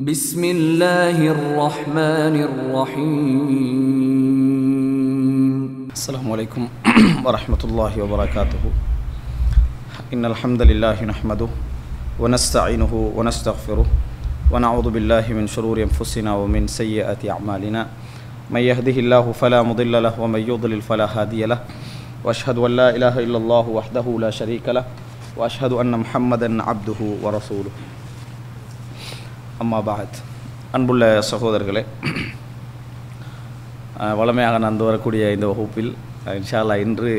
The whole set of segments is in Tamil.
بسم الله الرحمن الرحيم السلام عليكم ورحمة الله وبركاته إن الحمد لله نحمده ونستعينه ونستغفره ونعوذ بالله من شرور أنفسنا ومن سيئات أعمالنا من يهده الله فلا مضل له ومن يضلل فلا هادي له وأشهد أن لا إله إلا الله وحده لا شريك له وأشهد أن محمدا عبده ورسوله அம்மா பாத் அன்புள்ள சகோதரர்களே அஹ், வளமையாக நடந்து வரக்கூடிய இந்த வகுப்பில் அஹ், இன்ஷா அல்லாஹ் இன்று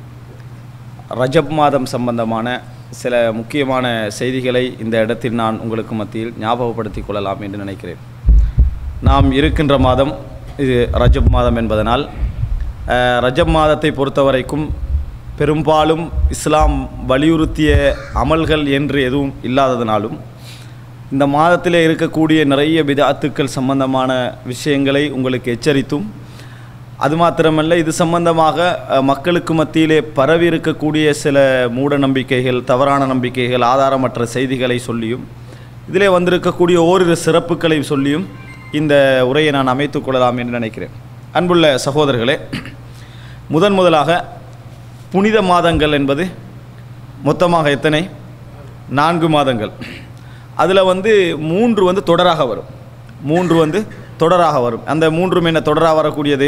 ரஜப் மாதம் சம்பந்தமான சில முக்கியமான செய்திகளை இந்த இடத்தில் நான் உங்களுக்கு மத்தியில் ஞாபகப்படுத்திக் கொள்ளலாம் என்று நினைக்கிறேன் நாம் இருக்கின்ற மாதம் இது ரஜப் மாதம் என்பதனால் அஹ், ரஜப் மாதத்தை பொறுத்தவரைக்கும் பெரும்பாலும் இஸ்லாம் வலியுறுத்திய அமல்கள் என்று எதுவும் இல்லாததினாலும் இந்த மாதத்திலே இருக்கக்கூடிய நிறைய பிதாத்துக்கள் சம்பந்தமான விஷயங்களை உங்களுக்கு எச்சரித்தும் அது மாத்திரமல்ல இது சம்பந்தமாக அஹ், மக்களுக்கு மத்தியிலே பரவி இருக்கக்கூடிய சில மூட நம்பிக்கைகள் தவறான நம்பிக்கைகள் ஆதாரமற்ற செய்திகளை சொல்லியும் இதிலே வந்திருக்கக்கூடிய ஓரிரு சிறப்புகளை சொல்லியும் இந்த உரையை நான் அமைத்துக் கொள்ளலாம் என்று நினைக்கிறேன் அன்புள்ள சகோதரர்களே முதன் முதலாக புனித மாதங்கள் என்பது மொத்தமாக எத்தனை நான்கு மாதங்கள் அதில் வந்து மூன்று வந்து தொடராக வரும் மூன்று வந்து தொடராக வரும் அந்த மூன்றும் என்ன தொடராக வரக்கூடியது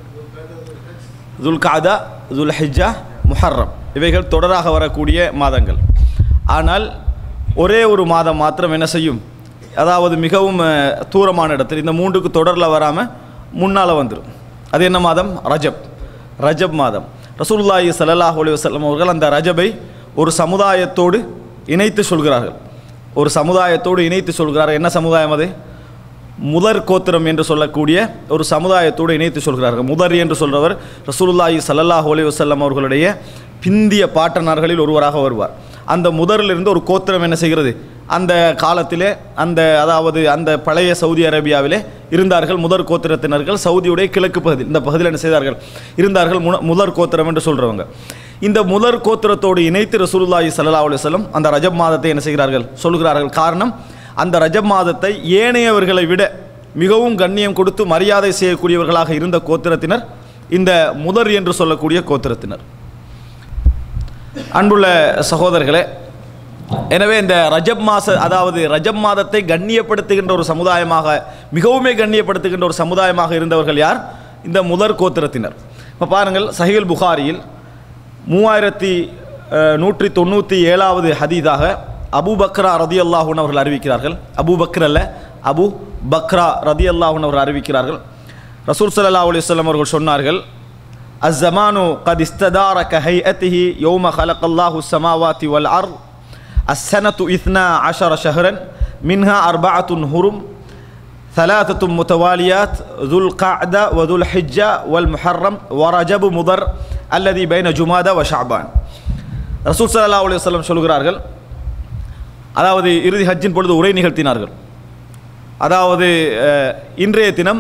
துல்காதா துல்ஹிஜா முஹர்ரம் இவைகள் தொடராக வரக்கூடிய மாதங்கள் ஆனால் ஒரே ஒரு மாதம் மாத்திரம் என்ன செய்யும் அதாவது மிகவும் அஹ், தூரமான இடத்தில் இந்த மூன்றுக்கு தொடரில் வராமல் முன்னால் வந்துடும் அது என்ன மாதம் ரஜப் ரஜப் மாதம் ரசூலுல்லாஹி ஸல்லல்லாஹு அலைஹி வஸல்லம் அவர்கள் அந்த ரஜபை ஒரு சமுதாயத்தோடு இணைத்து சொல்கிறார்கள் ஒரு சமுதாயத்தோடு இணைத்து சொல்கிறார்கள் என்ன சமுதாயம் அது முதற் கோத்திரம் என்று சொல்லக்கூடிய ஒரு சமுதாயத்தோடு இணைத்து சொல்கிறார்கள் முதர் என்று சொல்றவர் ரசூலுல்லாஹி ஸல்லல்லாஹு அலைஹி வஸல்லம் அவர்களுடைய பிந்திய பாட்டனார்களில் ஒருவராக வருவார் அந்த முதரிலிருந்து ஒரு கோத்திரம் என்ன செய்கிறது அந்த காலத்திலே அந்த அதாவது அந்த பழைய சவுதி அரேபியாவிலே இருந்தார்கள் முதற் கோத்திரத்தினர்கள் சவுதியுடைய கிழக்கு பகுதி இந்த பகுதியில் என்ன செய்தார்கள் இருந்தார்கள் முன முதற் கோத்திரம் என்று சொல்றவங்க இந்த முதற் கோத்திரத்தோடு இணைத்து ரசூலுல்லாஹி ஸல்லல்லாஹு அலைஹி வஸல்லம் அந்த ரஜப் மாதத்தை என்ன செய்கிறார்கள் சொல்கிறார்கள் காரணம் அந்த ரஜப் மாதத்தை ஏனையவர்களை விட மிகவும் கண்ணியம் கொடுத்து மரியாதை செய்யக்கூடியவர்களாக இருந்த கோத்திரத்தினர் இந்த முதர் என்று சொல்லக்கூடிய கோத்திரத்தினர் அன்புள்ள சகோதரர்களே எனவே இந்த ரஜப் மாச அதாவது ரஜப் மாதத்தை கண்ணியப்படுத்துகின்ற ஒரு சமுதாயமாக மிகவுமே கண்ணியப்படுத்துகின்ற ஒரு சமுதாயமாக இருந்தவர்கள் யார் இந்த முதற் கோத்திரத்தினர் இப்போ பாருங்கள் சஹீல் புகாரியில் மூவாயிரத்தி அஹ், நூற்றி தொண்ணூற்றி ஏழாவது ஹதீதாக அபு பக்ரா ரதி அல்லாஹூன் அவர்கள் அறிவிக்கிறார்கள் அபு பக்ர் அல்ல அபு பக்ரா ரதி அல்லாஹூன் அவர்கள் அறிவிக்கிறார்கள் ரசூல் ஸல்லல்லாஹு அலைஹி வஸல்லம் அவர்கள் சொன்னார்கள் الزمان قد استدار كهيئته يوم خلق الله السماوات والأرض السنة إثنا عشر شهرا منها أربعة هرم ثلاثة متواليات ذو القعدة وذو الحجة والمحرم ورجب مضر الذي بين جمادى وشعبان ரசூல் ஸல்லல்லாஹு அலைஹி வஸல்லம் சொல்கிறார்கள் அதாவது இறுதி ஹஜ்ஜின் பொழுது உரை நிகழ்த்தினார்கள் அதாவது அஹ், இன்றைய தினம்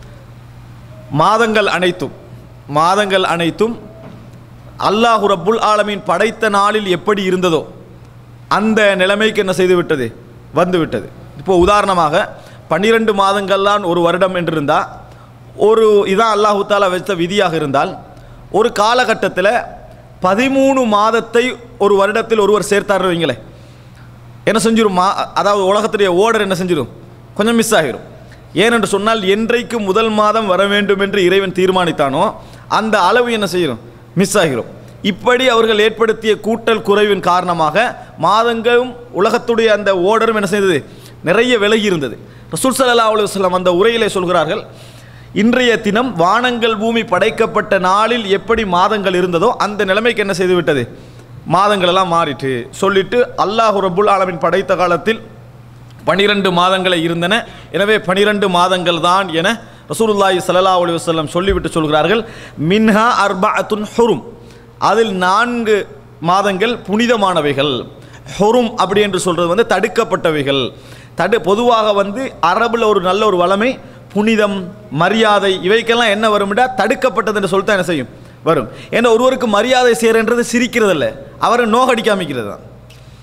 மாதங்கள் அனைத்தும் மாதங்கள் அனைத்தும் அல்லாஹு ரப்புல் ஆலமீன் படைத்த நாளில் எப்படி இருந்ததோ அந்த நிலைமைக்கு என்ன செய்து விட்டது வந்து விட்டது இப்போ உதாரணமாக பன்னிரெண்டு மாதங்கள்லாம் ஒரு வருடம் என்று இருந்தால் ஒரு இதான் அல்லாஹு தாலா வச்ச விதியாக இருந்தால் ஒரு காலகட்டத்தில் பதிமூணு மாதத்தை ஒரு வருடத்தில் ஒருவர் சேர்த்தார் வைங்களேன் என்ன செஞ்சிரும் மா அதாவது உலகத்துடைய ஓர்டர் என்ன செஞ்சிடும் கொஞ்சம் மிஸ் ஆகிரும் ஏனென்று சொன்னால் என்றைக்கு முதல் மாதம் வர வேண்டும் என்று இறைவன் தீர்மானித்தானோ அந்த அளவு என்ன செய்யும் மிஸ் ஆகிரும் இப்படி அவர்கள் ஏற்படுத்திய கூட்டல் குறைவின் காரணமாக மாதங்களும் உலகத்துடைய அந்த ஓர்டரும் என்ன செய்தது நிறைய விலகி இருந்தது ரசூல் ஸல்லல்லாஹு அலைஹி வஸல்லம் அந்த உரையிலே சொல்கிறார்கள் இன்றைய தினம் வானங்கள் பூமி படைக்கப்பட்ட நாளில் எப்படி மாதங்கள் இருந்ததோ அந்த நிலைமைக்கு என்ன செய்து விட்டது மாதங்கள் எல்லாம் மாறிட்டு சொல்லிட்டு அல்லாஹ் ரப்புல் ஆலமின் படைத்த காலத்தில் பனிரெண்டு மாதங்களை இருந்தன எனவே பனிரெண்டு மாதங்கள் தான் என ரசூலுல்லாஹி ஸல்லல்லாஹு அலைஹி வஸல்லம் சொல்லிவிட்டு சொல்கிறார்கள் மின்ஹா அர்பஅத்துன் ஹுரும் அதில் நான்கு மாதங்கள் புனிதமானவைகள் ஹுரும் அப்படி என்று சொல்றது வந்து தடுக்கப்பட்டவைகள் தடு பொதுவாக வந்து அரபுல ஒரு நல்ல ஒரு வளமை புனிதம் மரியாதை இவைக்கெல்லாம் என்ன வரும்டா தடுக்கப்பட்டது என்று சொல்லிட்டு என்ன செய்யும் வரும் ஏன்னா ஒருவருக்கு மரியாதை செய்கிறன்றது சிரிக்கிறதில்ல அவரை நோகடிக்காமிக்கிறது தான்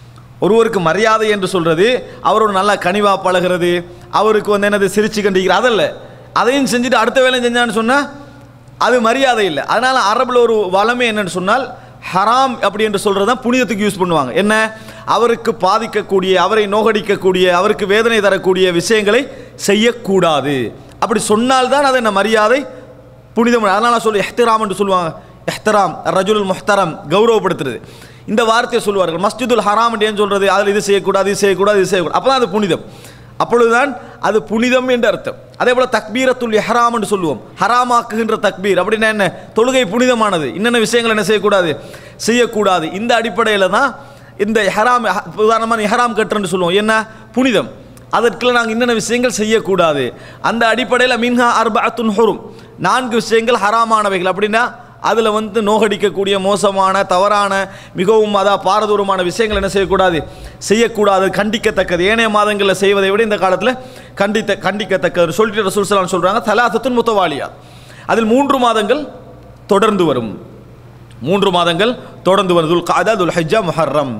ஒருவருக்கு மரியாதை என்று சொல்றது அவரோட நல்லா கனிவா பழகிறது அவருக்கு வந்து என்னது சிரிச்சு கண்டிக்கிற அதல்ல அதையும் செஞ்சுட்டு அடுத்த வேலையும் செஞ்சான்னு சொன்னா அது மரியாதை இல்லை அதனால அரபுல ஒரு வளமை என்னன்னு சொன்னால் ஹராம் அப்படி என்று சொல்றது தான் புனிதத்துக்கு யூஸ் பண்ணுவாங்க என்ன அவருக்கு பாதிக்கக்கூடிய அவரை நோகடிக்கக்கூடிய அவருக்கு வேதனை தரக்கூடிய விஷயங்களை செய்யக்கூடாது அப்படி சொன்னால்தான் அது என்ன மரியாதை புனிதம் அதனால சொல்லு எஹ்திராம் என்று சொல்லுவாங்க எஹ்தராம் ரஜுல் முஹ்தரம் கௌரவப்படுத்துறது இந்த வார்த்தையை சொல்வார்கள் மஸ்ஜிதுல் ஹராம் என்று ஏன் சொல்றது அதில் இது செய்யக்கூடாது இது செய்யக்கூடாது இது செய்யக்கூடாது அப்போ அது புனிதம் அப்பொழுதுதான் அது புனிதம் என்று அர்த்தம் அதே போல தக்பீரத்துல் இஹ்ராம் என்று சொல்லுவோம் ஹராமாக்குகின்ற தக்பீர் அப்படின்னா என்ன தொழுகை புனிதமானது என்னென்ன விஷயங்கள் என்ன செய்யக்கூடாது செய்யக்கூடாது இந்த அடிப்படையில் தான் இந்த இஹ்ராம் உதாரணமாக இஹ்ராம் கட்டுறன்னு சொல்லுவோம் என்ன புனிதம் அதற்குள்ள நாங்கள் என்னென்ன விஷயங்கள் செய்யக்கூடாது அந்த அடிப்படையில் மின்ஹா அர்பஅத்துன் ஹுரும் நான்கு விஷயங்கள் ஹராமானவைகள் அப்படின்னா அதில் வந்து நோகடிக்கக்கூடிய மோசமான தவறான மிகவும் அதா பாரதூரமான விஷயங்கள் என்ன செய்யக்கூடாது செய்யக்கூடாது கண்டிக்கத்தக்கது ஏனைய மாதங்களில் செய்வதை விட இந்த காலத்தில் கண்டித்த கண்டிக்கத்தக்கது சொல்லிட்டு ரசூல் ஸல்லல்லாஹு சொல்கிறாங்க தலாசத்துன் முத்தவாலியா அதில் மூன்று மாதங்கள் தொடர்ந்து வரும் மூன்று மாதங்கள் தொடர்ந்து வரும் துல் காதா துல் ஹஜ்ஜா முஹர்ரம்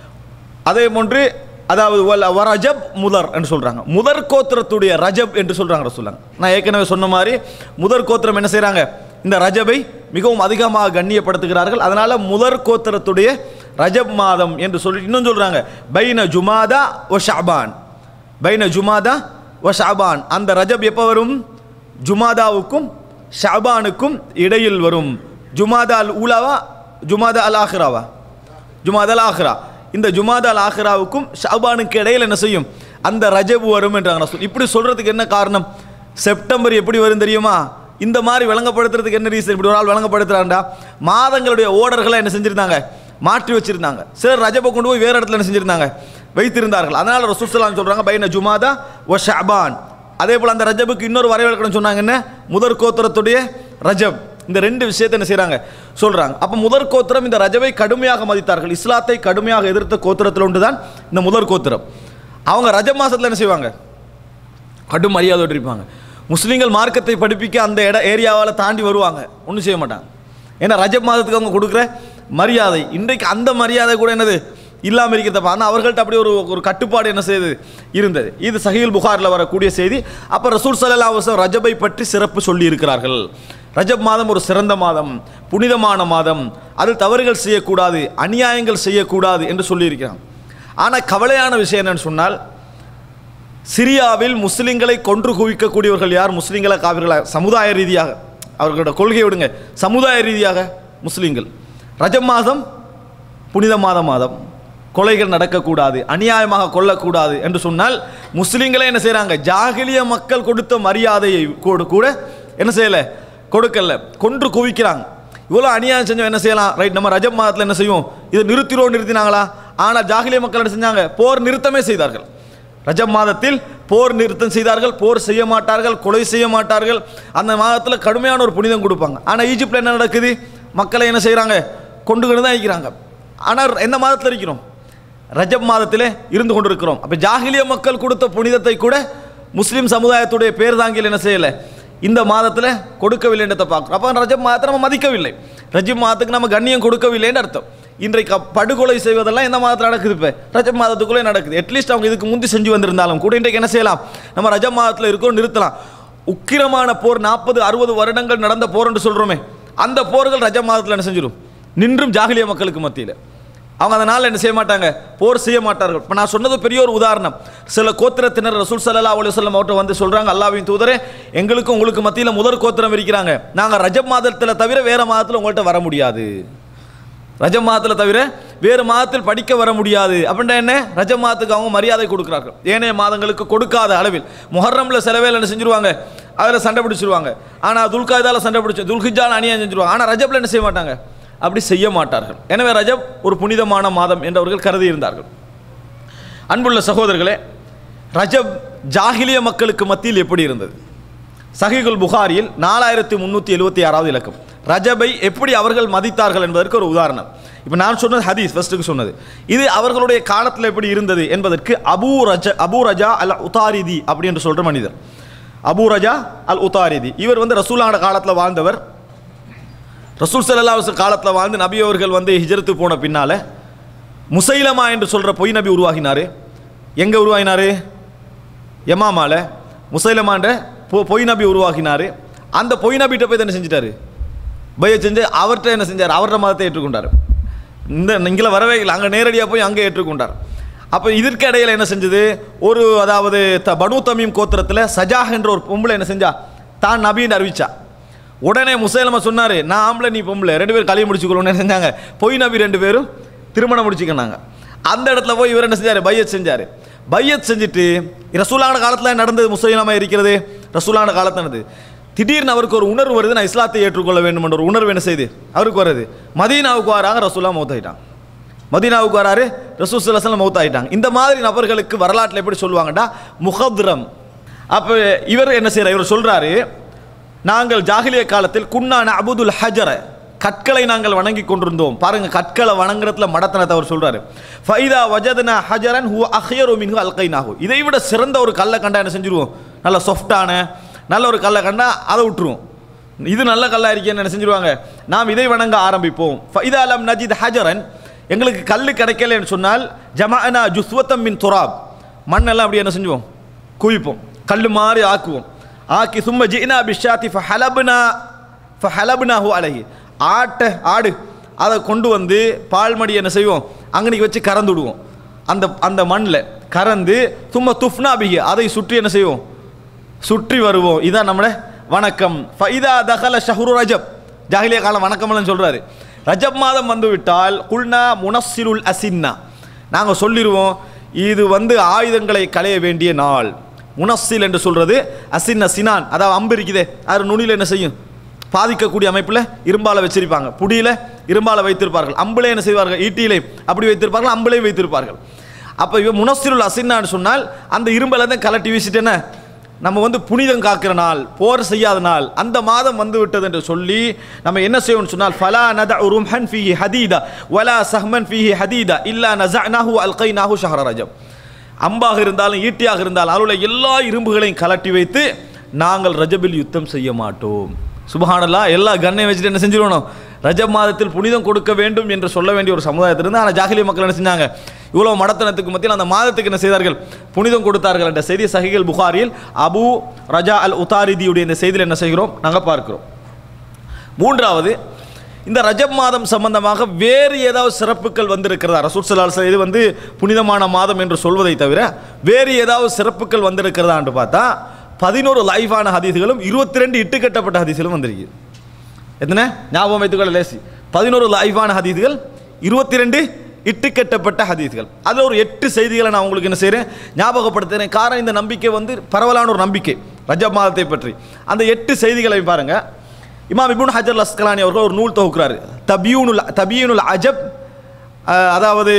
அதே போன்று அதாவது வல் வரஜப் முதர் என்று சொல்றாங்க முதற் கோத்திரத்துடைய ரஜப் என்று சொல்றாங்க சொல்லுங்க நான் ஏற்கனவே சொன்ன மாதிரி முதற் கோத்திரம் என்ன செய்றாங்க இந்த ரஜபை மிகவும் அதிகமாக கண்ணியப்படுத்துகிறார்கள் அதனால முதற் கோத்திரத்துடைய ரஜப் மாதம் என்று சொல்லி இன்னும் சொல்றாங்க பைன ஜுமாதா ஒ ஷாபான் பைன ஜுமாதா ஒ ஷாபான் அந்த ரஜப் எப்போ வரும் ஜுமாதாவுக்கும் ஷாபானுக்கும் இடையில் வரும் ஜுமாதா அல் ஊலாவா ஜுமாதா அல் ஆஹிராவா ஜுமாதா அல் ஆஹிரா இந்த ஜுமாதா அல் ஆஹிராவுக்கும் ஷாபானுக்கு இடையில் என்ன செய்யும் அந்த ரஜபு வரும் என்றாங்க ரசூல். இப்படி சொல்றதுக்கு என்ன காரணம் செப்டம்பர் எப்படி வரும் தெரியுமா இந்த மாதிரி விளங்கப்படுத்துறதுக்கு என்ன ரீசன் இப்படி ஒரு ஆள் விளங்கப்படுத்துறாண்டா மாதங்களுடைய ஓர்டர்களை என்ன செஞ்சிருந்தாங்க மாற்றி வச்சிருந்தாங்க சிலர் ரஜபை கொண்டு போய் வேற இடத்துல என்ன செஞ்சிருந்தாங்க வைத்திருந்தார்கள் அதனால ரசூசலாம் சொல்றாங்க பைன ஜுமாதா ஒ ஷாபான் அதே போல் அந்த ரஜபுக்கு இன்னொரு வரைவிலக்கணம் சொன்னாங்க என்ன முதற் கோத்திரத்துடைய ரஜப் இந்த ரெண்டு விஷயத்தை என்ன செய்றாங்க சொல்றாங்க அப்போ முதற் கோத்திரம் இந்த ரஜபை கடுமையாக மதித்தார்கள் இஸ்லாத்தை கடுமையாக எதிர்த்த கோத்திரத்தில் ஒன்று தான் இந்த முதற் கோத்திரம் அவங்க ரஜப் மாசத்துல என்ன செய்வாங்க கடும் மரியாதையோடு இருப்பாங்க முஸ்லீம்கள் மார்க்கத்தை படிப்பிக்க அந்த இட ஏரியாவால் தாண்டி வருவாங்க ஒன்றும் செய்ய மாட்டாங்க ஏன்னா ரஜப் மாதத்துக்கு அவங்க கொடுக்குற மரியாதை இன்றைக்கு அந்த மரியாதை கூட என்னது இல்லாமல் இருக்கிறத ஆனால் அவர்கள்ட்ட அப்படி ஒரு ஒரு கட்டுப்பாடு என்ன செய்யுது இருந்தது இது சஹீல் புகாரில் வரக்கூடிய செய்தி அப்போ ரசூல் சல்லா வசம் ரஜபை பற்றி சிறப்பு சொல்லி இருக்கிறார்கள் ரஜப் மாதம் ஒரு சிறந்த மாதம் புனிதமான மாதம் அதில் தவறுகள் செய்யக்கூடாது அநியாயங்கள் செய்யக்கூடாது என்று சொல்லியிருக்கிறான் ஆனால் கவலையான விஷயம் என்னன்னு சொன்னால் சிரியாவில் முஸ்லிம்களை கொன்று குவிக்கக்கூடியவர்கள் யார் முஸ்லிம்களா காவிர்களா சமுதாய ரீதியாக அவர்களோட கொள்கையை விடுங்க சமுதாய ரீதியாக முஸ்லிம்கள் ரஜப் மாதம் புனித மாத மாதம் கொலைகள் நடக்கக்கூடாது அநியாயமாக கொல்லக்கூடாது என்று சொன்னால் முஸ்லிம்களே என்ன செய்கிறாங்க ஜாகிலிய மக்கள் கொடுத்த மரியாதையை கூட கூட என்ன செய்யலை கொடுக்கல கொன்று குவிக்கிறாங்க இவ்வளோ அநியாயம் செஞ்சோம் என்ன செய்யலாம் ரைட் நம்ம ரஜப் மாதத்தில் என்ன செய்வோம் இதை நிறுத்திரோம் நிறுத்தினாங்களா ஆனால் ஜாகிலிய மக்கள் என்ன செஞ்சாங்க போர் நிறுத்தமே செய்தார்கள் ரஜப் மாதத்தில் போர் நிறுத்தம் செய்தார்கள் போர் செய்ய மாட்டார்கள் கொலை செய்ய மாட்டார்கள் அந்த மாதத்தில் கடுமையான ஒரு புனிதம் கொடுப்பாங்க ஆனால் ஈஜிப்டில் என்ன நடக்குது மக்களை என்ன செய்கிறாங்க கொண்டுகிட்டு தான் இருக்கிறாங்க ஆனால் எந்த மாதத்தில் இருக்கிறோம் ரஜப் மாதத்திலே இருந்து கொண்டிருக்கிறோம் அப்போ ஜாகிலிய மக்கள் கொடுத்த புனிதத்தை கூட முஸ்லீம் சமுதாயத்துடைய பேர் தாங்கியில் என்ன செய்யலை இந்த மாதத்தில் கொடுக்கவில்லை என்றதை பார்க்குறோம் அப்போ ரஜப் மாதத்தை நம்ம மதிக்கவில்லை ரஜப் மாதத்துக்கு நம்ம கண்ணியம் கொடுக்கவில்லைன்னு அர்த்தம் இன்றைக்கு படுகொலை செய்வதெல்லாம் எந்த மாதத்தில் நடக்குது இப்போ ரஜப் மாதத்துக்குள்ளே நடக்குது அட்லீஸ்ட் அவங்க இதுக்கு முந்தி செஞ்சு வந்திருந்தாலும் கூட இன்றைக்கு என்ன செய்யலாம் நம்ம ரஜப் மாதத்தில் இருக்கோம் நிறுத்தலாம் உக்கிரமான போர் நாற்பது அறுபது வருடங்கள் நடந்த போர் என்று சொல்கிறோமே அந்த போர்கள் ரஜப் மாதத்தில் என்ன செஞ்சிடும் நின்றும் ஜாகிலிய மக்களுக்கு மத்தியில் அவங்க அதனால் என்ன செய்ய மாட்டாங்க போர் செய்ய மாட்டார்கள் இப்போ நான் சொன்னது பெரிய ஒரு உதாரணம் சில கோத்திரத்தினர் ரசூல் சல்லா அலி சொல்லம் அவர்கிட்ட வந்து சொல்கிறாங்க அல்லாவின் தூதரே எங்களுக்கும் உங்களுக்கு மத்தியில் முதற் கோத்திரம் இருக்கிறாங்க நாங்கள் ரஜப் மாதத்தில் தவிர வேறு மாதத்தில் உங்கள்கிட்ட வர முடியாது ரஜப் மாதத்தில் தவிர வேறு மாதத்தில் படிக்க வர முடியாது அப்படின்னா என்ன ரஜப் மாதத்துக்கு அவங்க மரியாதை கொடுக்குறார்கள் ஏனைய மாதங்களுக்கு கொடுக்காத அளவில் முஹர்ரம்ல செலவேல் என்ன செஞ்சுருவாங்க அதில் சண்டை பிடிச்சிருவாங்க ஆனால் துல்காதால சண்டை பிடிச்சி துல்ஹிஜால் அணியாக செஞ்சுருவாங்க ஆனால் ரஜப்ல என்ன செய்ய மாட்டாங்க அப்படி செய்ய மாட்டார்கள் எனவே ரஜப் ஒரு புனிதமான மாதம் என்று அவர்கள் கருதி இருந்தார்கள் அன்புள்ள சகோதரர்களே ரஜப் ஜாகிலிய மக்களுக்கு மத்தியில் எப்படி இருந்தது சஹிகுல் புகாரியில் நாலாயிரத்தி முந்நூற்றி எழுபத்தி ஆறாவது இலக்கம் ரஜபை எப்படி அவர்கள் மதித்தார்கள் என்பதற்கு ஒரு உதாரணம் இப்போ நான் சொன்னது ஹதீஸ் ஃபர்ஸ்ட்டுக்கு சொன்னது இது அவர்களுடைய காலத்தில் எப்படி இருந்தது என்பதற்கு அபூ ரஜ அபூ ரஜா அல் உதாரிதி அப்படி என்று சொல்கிற மனிதர் அபூ ரஜா அல் உதாரிதி இவர் வந்து ரசூலான காலத்தில் வாழ்ந்தவர் ரசூல் சல்லா காலத்தில் வாழ்ந்து நபி அவர்கள் வந்து ஹிஜரத்து போன பின்னால் முசைலமா என்று சொல்கிற பொய் நபி உருவாகினார் எங்கே உருவாகினார் யமாமால முசைலமான்ற பொ- பொய் நபி உருவாகினார் அந்த பொய் நபிகிட்ட போய் என்ன செஞ்சிட்டாரு பய செஞ்சு அவர்கிட்ட என்ன செஞ்சார் அவரோட மதத்தை ஏற்றுக்கொண்டார் இந்த இங்கே வரவே இல்லை அங்கே நேரடியாக போய் அங்கே ஏற்றுக்கொண்டார் அப்போ இதற்கு இடையில என்ன செஞ்சது ஒரு அதாவது த பனு தமீம் கோத்திரத்தில் சஜாஹ் என்ற ஒரு பொம்பளை என்ன செஞ்சா தான் நபின்னு அறிவிச்சா உடனே முசைலமா சொன்னார் நான் ஆம்பளை நீ பொம்பளை ரெண்டு பேரும் கல்யாணம் முடிச்சுக்கொள்ளணும்னு என்ன செஞ்சாங்க பொய் நபி ரெண்டு பேரும் திருமணம் முடிச்சுக்கினாங்க அந்த இடத்துல போய் இவர் என்ன செஞ்சார் பையத் செஞ்சார் பையத் செஞ்சுட்டு ரசூலான காலத்தில் நடந்தது முசைலமா இருக்கிறது ரசூலான காலத்தில் நடந்தது திடீர்னு அவருக்கு ஒரு உணர்வு வருது நான் இஸ்லாத்தை ஏற்றுக்கொள்ள வேண்டும் என்ற ஒரு உணர்வு என்ன செய்யுது அவருக்கு வருது மதீனாவுக்கு வராங்க ரசூலா மௌத்தாயிட்டாங்க மதீனாவுக்கு வராரு ரசூல் சல்லாஹ் மௌத்தாயிட்டாங்க இந்த மாதிரி நபர்களுக்கு வரலாற்றில் எப்படி சொல்லுவாங்கடா முகத்ரம் அப்போ இவர் என்ன செய்யறார் இவர் சொல்றாரு நாங்கள் ஜாகிலிய காலத்தில் குன்னான அபுதுல் ஹஜர கற்களை நாங்கள் வணங்கி கொண்டிருந்தோம் பாருங்க கற்களை வணங்குறதுல மடத்தனத்தை அவர் சொல்றாரு ஃபைதா வஜதனா ஹஜரன் ஹூ அஹ்யரு மின்ஹு அல்கைனாஹு இதை விட சிறந்த ஒரு கல்லை கண்டா என்ன செஞ்சிருவோம் நல்ல சாஃப்டான நல்ல ஒரு கல்லை கண்டா அதை விட்டுருவோம் இது நல்ல கல்லா இருக்கேன்னு என்ன செஞ்சிருவாங்க நாம் இதை வணங்க ஆரம்பிப்போம் ஃபைதா லம் நஜித் ஹஜரன் எங்களுக்கு கல் கிடைக்கலன்னு சொன்னால் ஜமானா ஜுஸ்வத்தம் மின் துராப் மண்ணெல்லாம் அப்படி என்ன செஞ்சுவோம் குவிப்போம் கல் மாதிரி ஆக்குவோம் ஆக்கி சும்ம ஜினா பிஷாத்தி ஃபஹலப்னா ஃபஹலப்னாஹு அலைஹி ஆட்டை ஆடு அதை கொண்டு வந்து பால்மடி என்ன செய்வோம் அங்கனைக்கு வச்சு கறந்து விடுவோம் அந்த அந்த மண்ணில் கறந்து சும்மா துஃப்னா பிஹி அதை சுற்றி என்ன செய்வோம் சுற்றி வருவோம் இதான் நம்மள வணக்கம் ஃபைதா தகல ஷஹ்ரு ரஜப் ஜாகிலிய காலம் வணக்கம்னு சொல்றாரு ரஜப் மாதம் வந்து விட்டால் குல்னா முனஸ்ஸிருல் அசின்னா நாங்கள் சொல்லிடுவோம் இது வந்து ஆயுதங்களை களைய வேண்டிய நாள் முனஸ்ஸில் என்று சொல்றது அசின்ன சினான் அதாவது அம்பு இருக்குதே அது நுனியில் என்ன செய்யும் பாதிக்கக்கூடிய அமைப்பில் இரும்பால வச்சிருப்பாங்க புடியில இரும்பால வைத்திருப்பார்கள் அம்புலே என்ன செய்வார்கள் ஈட்டியிலே அப்படி வைத்திருப்பார்கள் அம்புலே வைத்திருப்பார்கள் அப்போ இவன் முனஸ்திருள் அசின்னான்னு சொன்னால் அந்த இரும்பலை தான் கலட்டி வீசிட்டு என்ன நம்ம வந்து புனிதம் காக்கிற நாள் போர் செய்யாத நாள் அந்த மாதம் வந்து விட்டது என்று சொல்லி நம்ம என்ன செய்வோம்னு சொன்னால் ஃபலா நத ரும்ஹன் ஃபீஹி ஹதீதா வலா சஹ்மன் ஃபீஹி ஹதீதா இல்லா நஸஅனாஹு அல்கைனாஹு ஷஹர ரஜப் அம்பாக இருந்தாலும் ஈட்டியாக இருந்தாலும் அவருடைய எல்லா இரும்புகளையும் கலட்டி வைத்து நாங்கள் ரஜபில் யுத்தம் செய்ய மாட்டோம் சுபஹானல்லா எல்லா கண்ணையும் வச்சுட்டு என்ன செஞ்சிருவணும் ரஜப் மாதத்தில் புனிதம் கொடுக்க வேண்டும் என்று சொல்ல வேண்டிய ஒரு சமுதாயத்தில் இருந்து ஆனால் ஜாகிலிய மக்கள் என்ன செஞ்சாங்க இவ்வளோ மடத்தனத்துக்கு மத்தியில் அந்த மாதத்துக்கு என்ன செய்தார்கள் புனிதம் கொடுத்தார்கள் என்ற செய்தி சஹிகள் புகாரில் அபு ரஜா அல் உதாரிதியுடைய இந்த செய்தியில் என்ன செய்கிறோம் நாங்கள் பார்க்கிறோம் மூன்றாவது இந்த ரஜப் மாதம் சம்பந்தமாக வேறு ஏதாவது சிறப்புகள் வந்திருக்கிறதா ரசூல் சலால் இது வந்து புனிதமான மாதம் என்று சொல்வதை தவிர வேறு ஏதாவது சிறப்புகள் வந்திருக்கிறதா என்று பார்த்தா பதினோரு லைஃபான ஹதீஸ்களும் இருபத்தி ரெண்டு இட்டுக்கட்டப்பட்ட ஹதீஸ்களும் வந்திருக்கு எத்தனை ஞாபகம் வைத்துக்கொள்ள லேசி பதினோரு லைஃபான ஹதீஸ்கள் இருபத்தி ரெண்டு இட்டுக்கட்டப்பட்ட ஹதீஸ்கள் அதில் ஒரு எட்டு செய்திகளை நான் உங்களுக்கு என்ன செய்கிறேன் ஞாபகப்படுத்துகிறேன் காரணம் இந்த நம்பிக்கை வந்து பரவலான ஒரு நம்பிக்கை ரஜப் மாதத்தை பற்றி அந்த எட்டு செய்திகளை பாருங்க இமாம் இபுன் ஹஜர் லஸ்கலானி அவர்கள் ஒரு நூல் தொகுக்கிறாரு தபியூனுல் தபியூனுல் அஜப் அஹ், அதாவது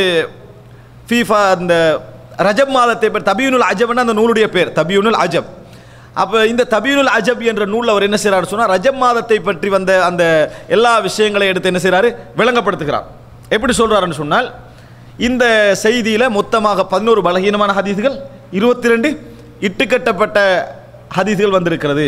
ஃபீஃபா அந்த ரஜப் மாதத்தை பற்றி தபியூனுல் அஜப்னா அந்த நூலுடைய பேர் தபியூனுல் அஜப் அப்போ இந்த தபியுல் அஜப் என்ற நூலில் அவர் என்ன செய்கிறார் சொன்னால் ரஜப் மாதத்தை பற்றி வந்த அந்த எல்லா விஷயங்களையும் எடுத்து என்ன செய்கிறாரு விளங்கப்படுத்துகிறார் எப்படி சொல்கிறாருன்னு சொன்னால் இந்த செய்தியில் மொத்தமாக பதினோரு பலகீனமான ஹதீஸ்கள் இருபத்தி ரெண்டு இட்டுக்கட்டப்பட்ட ஹதீஸ்கள் வந்திருக்கிறது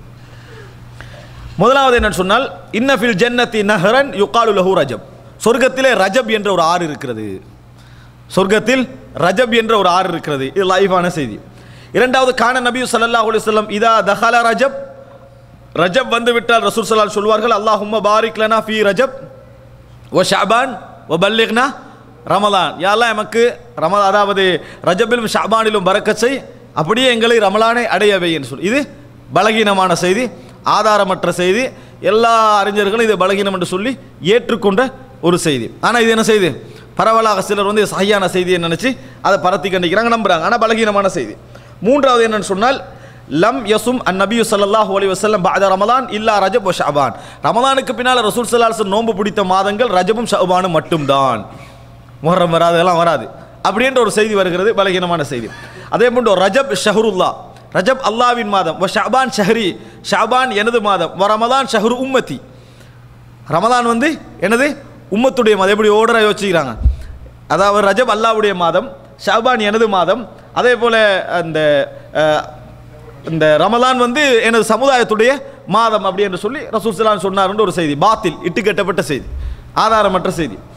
முதலாவது என்னன்னு சொன்னால் இன்னஃபில் ஜன்னத்தி நஹரன் யுகாலு லஹு ரஜப் சொர்க்கத்திலே ரஜப் என்ற ஒரு ஆறு இருக்கிறது சொர்க்கத்தில் ரஜப் என்ற ஒரு ஆறு இருக்கிறது இது லைவான செய்தி இரண்டாவது கான நபி ஸல்லல்லாஹு அலைஹி வஸல்லம் இதா தஹல ரஜப் ரஜப் வந்து விட்டால் ரசூல் ஸல்லல்லாஹு சொல்வார்கள் அல்லாஹும்ம பாரிக் லனா ஃபீ ரஜப் ஓ ஷாபான் ஓ பல்லிக்னா ரமலான் யாரெல்லாம் எமக்கு ரம அதாவது ரஜபிலும் ஷாபானிலும் பறக்கச் செய் அப்படியே எங்களை ரமலானை அடையவை என்று சொல்லி இது பலகீனமான செய்தி ஆதாரமற்ற செய்தி எல்லா அறிஞர்களும் இது பலகீனம் என்று சொல்லி ஏற்றுக்கொண்ட ஒரு செய்தி ஆனால் இது என்ன செய்தி பரவலாக சிலர் வந்து இது சரியான செய்தியை நினச்சி அதை பரத்தி கண்டிக்கிறாங்க நம்புறாங்க ஆனால் பலகீனமான செய்தி மூன்றாவது என்னன்னு சொன்னால் லம் யசும் அன் நபியு ஸல்லல்லாஹு அலைஹி வஸல்லம் பஅத ரமலான் இல்லா ரஜப் வ ஷஅபான் ரமலானுக்கு பின்னால் ரசூல் ஸல்லல்லாஹு அலைஹி வஸல்லம் நோன்பு பிடித்த மாதங்கள் ரஜபும் ஷஅபானும் மட்டும்தான் முஹர்ரம் வராது எல்லாம் வராது அப்படின்ற ஒரு செய்தி வருகிறது பலகீனமான செய்தி அதே போன்று ரஜப் ஷஹருல்லா ரஜப் அல்லாவின் மாதம் வ ஷஅபான் ஷஹரி ஷஅபான் எனது மாதம் வ ரமலான் ஷஹரு உம்மத்தி ரமலான் வந்து என்னது உம்மத்துடைய மாதம் எப்படி ஓடரை யோசிக்கிறாங்க அதாவது ரஜப் அல்லாவுடைய மாதம் ஷாபான் எனது மாதம் அதே போல் அந்த அஹ், இந்த ரமலான் வந்து எனது சமுதாயத்துடைய மாதம் அப்படி என்று சொல்லி ரசூல் சலான் சொன்னார்ன்ற ஒரு செய்தி பாத்தில் இட்டு கட்டப்பட்ட செய்தி ஆதாரமற்ற செய்தி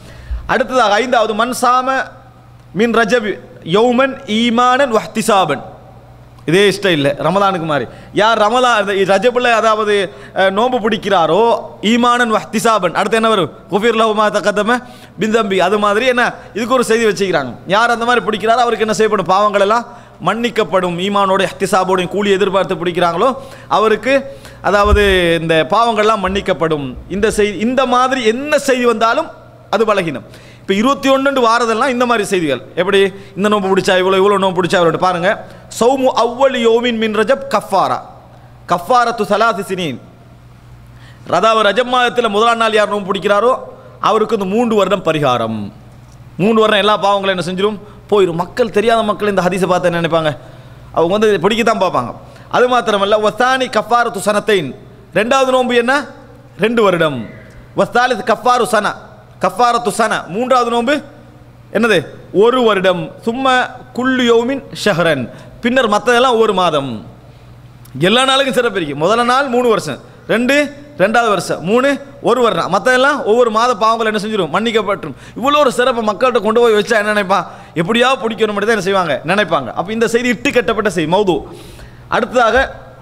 அடுத்ததாக ஐந்தாவது மன் சாம மின் ரஜபி யௌமன் ஈமானன் வஹ்திசாபன் இதே இஷ்டம் இல்லை ரமதானுக்கு மாதிரி யார் ரமதா ரஜபுல அதாவது அஹ், நோன்பு பிடிக்கிறாரோ ஈமானன் வஹ்திசாபன் அடுத்து என்ன வரும் குஃபீர் லஹுமா தக்கத்தம பிந்தம்பி அது மாதிரி என்ன இதுக்கு ஒரு செய்தி வச்சுக்கிறாங்க யார் அந்த மாதிரி பிடிக்கிறாரோ அவருக்கு என்ன செய்யப்படும் பாவங்கள் எல்லாம் மன்னிக்கப்படும் ஈமானோட இஹ்திசாபோடையும் கூலி எதிர்பார்த்து பிடிக்கிறாங்களோ அவருக்கு அதாவது இந்த பாவங்கள்லாம் மன்னிக்கப்படும் இந்த செய்தி இந்த மாதிரி என்ன செய்தி வந்தாலும் அது பலகீனம் இப்போ இருபத்தி ஒன்று வாரதெல்லாம் இந்த மாதிரி செய்திகள் எப்படி இந்த நோம்பு பிடிச்சா இவ்வளோ இவ்வளோ நோம்பு பிடிச்சா இவ்வளோ பாருங்க சௌமு அவ்வளி யோமின் மின் ரஜப் கஃபாரா கஃபாரத்து சலாசி சினீன் அதாவது ரஜப் மாதத்தில் முதலாம் நாள் யார் நோம்பு பிடிக்கிறாரோ அவருக்கு இந்த மூன்று வருடம் பரிகாரம் மூன்று வருடம் எல்லா பாவங்களும் என்ன செஞ்சிடும் போயிடும் மக்கள் தெரியாத மக்கள் இந்த ஹதீஸை பார்த்து என்ன நினைப்பாங்க அவங்க வந்து பிடிக்கத்தான் பார்ப்பாங்க அது மாத்திரமல்ல வஸ்தானி கஃபாரத்து சனத்தைன் ரெண்டாவது நோன்பு என்ன ரெண்டு வருடம் வஸ்தாலித் கஃபாரு சன கஃபாரத்து சன மூன்றாவது நோன்பு என்னது ஒரு வருடம் சும்மா குல்லு யோமின் ஷஹரன் பின்னர் மற்றதெல்லாம் ஒரு மாதம் எல்லா நாளுக்கும் சிறப்பு இருக்கு முதல்ல நாள் மூணு வருஷம் ரெண்டு ரெண்டாவது வருஷம் மூணு ஒரு வருடம் மற்றதெல்லாம் ஒவ்வொரு மாத பாவங்கள் என்ன செஞ்சிடும் மன்னிக்கப்பட்டுரும் இவ்வளோ ஒரு சிறப்பை மக்கள்கிட்ட கொண்டு போய் வச்சா என்ன நினைப்பான் எப்படியாவது பிடிக்கணும் மட்டும் தான் என்ன செய்வாங்க நினைப்பாங்க அப்போ இந்த செய்தி இட்டு கட்டப்பட்ட செய்தி மௌது அடுத்ததாக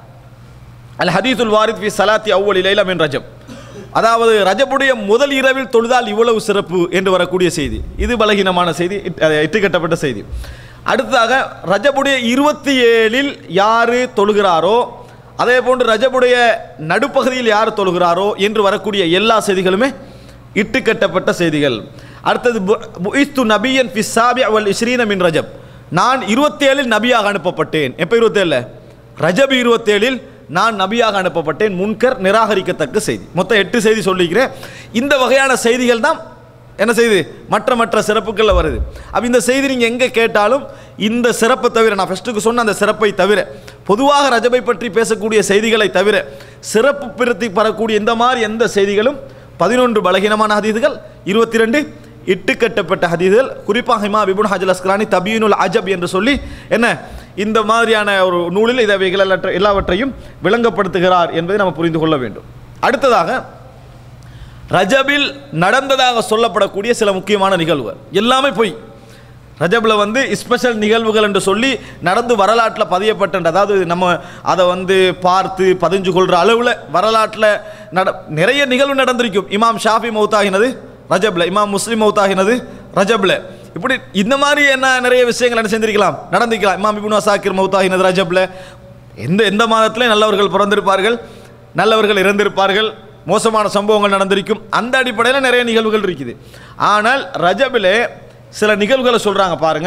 அல் ஹதீசுல் வாரித் ஃபி சலாத்தி அவ்வளி லைலா மின் ரஜப் அதாவது ரஜபுடைய முதல் இரவில் தொழுதால் இவ்வளவு சிறப்பு என்று வரக்கூடிய செய்தி இது பலகீனமான செய்தி இட்- அது இட்டுக்கட்டப்பட்ட செய்தி அடுத்ததாக ரஜபுடைய இருபத்தி ஏழில் யாரு தொழுகிறாரோ அதே போன்று ரஜபுடைய நடுப்பகுதியில் யார் தொழுகிறாரோ என்று வரக்கூடிய எல்லா செய்திகளுமே இட்டுக்கட்டப்பட்ட செய்திகள் அடுத்தது பு- புஇஸ்து நபியன் ஃபி சாபி அவல் இஸ்ரீன மின் ரஜப் நான் இருபத்தேழில் நபியாக அனுப்பப்பட்டேன் எப்போ இருபத்தேழில் ரஜப் இருபத்தேழில் நான் நபியாக அனுப்பப்பட்டேன் முன்கர் நிராகரிக்கத்தக்க செய்தி மொத்தம் எட்டு செய்தி சொல்லிக்கிறேன் இந்த வகையான செய்திகள் தான் என்ன செய்து மற்ற மற்ற சிறப்புகளில் வருது அப்போ இந்த செய்தி நீங்கள் எங்கே கேட்டாலும் இந்த சிறப்பை தவிர நான் ஃபஸ்ட்டுக்கு சொன்ன அந்த சிறப்பை தவிர பொதுவாக ரஜபை பற்றி பேசக்கூடிய செய்திகளை தவிர சிறப்பு பிரித்தி பெறக்கூடிய இந்த மாதிரி எந்த செய்திகளும் பதினொன்று பலகீனமான ஹதீதுகள் இருபத்தி ரெண்டு இட்டுக்கட்டப்பட்ட ஹதீதுகள் குறிப்பாக இமா பிபுன் ஹஜல் அஸ்கலானி தபியுனுல் அஜப் என்று சொல்லி என்ன இந்த மாதிரியான ஒரு நூலில் இதைவைகள் எல்லாற்ற- எல்லாவற்றையும் விளங்கப்படுத்துகிறார் என்பதை நம்ம புரிந்து கொள்ள வேண்டும் அடுத்ததாக ரஜபில் நடந்ததாக சொல்லப்படக்கூடிய சில முக்கியமான நிகழ்வுகள் எல்லாமே பொய் ரஜபில் வந்து ஸ்பெஷல் நிகழ்வுகள் என்று சொல்லி நடந்து வரலாற்றில் பதியப்பட்ட அதாவது நம்ம அதை வந்து பார்த்து பதிஞ்சு கொள்கிற அளவில் வரலாற்றில் நட நிறைய நிகழ்வு நடந்திருக்கும் இமாம் ஷாஃபி மௌத்தாகினது ரஜபில் இமாம் முஸ்லிம் மௌத்தாகினது ரஜபில் இப்படி இந்த மாதிரி என்ன நிறைய விஷயங்கள் என்ன செஞ்சிருக்கலாம் நடந்திருக்கலாம் இமாம் இப்னு அசாக்கிர் மௌத்தாகினது ரஜபில் எந்த எந்த மாதத்திலே நல்லவர்கள் பிறந்திருப்பார்கள் நல்லவர்கள் இறந்திருப்பார்கள் மோசமான சம்பவங்கள் நடந்திருக்கும் அந்த அடிப்படையில் நிறைய நிகழ்வுகள் இருக்குது ஆனால் ரஜபிலே சில நிகழ்வுகளை சொல்கிறாங்க பாருங்க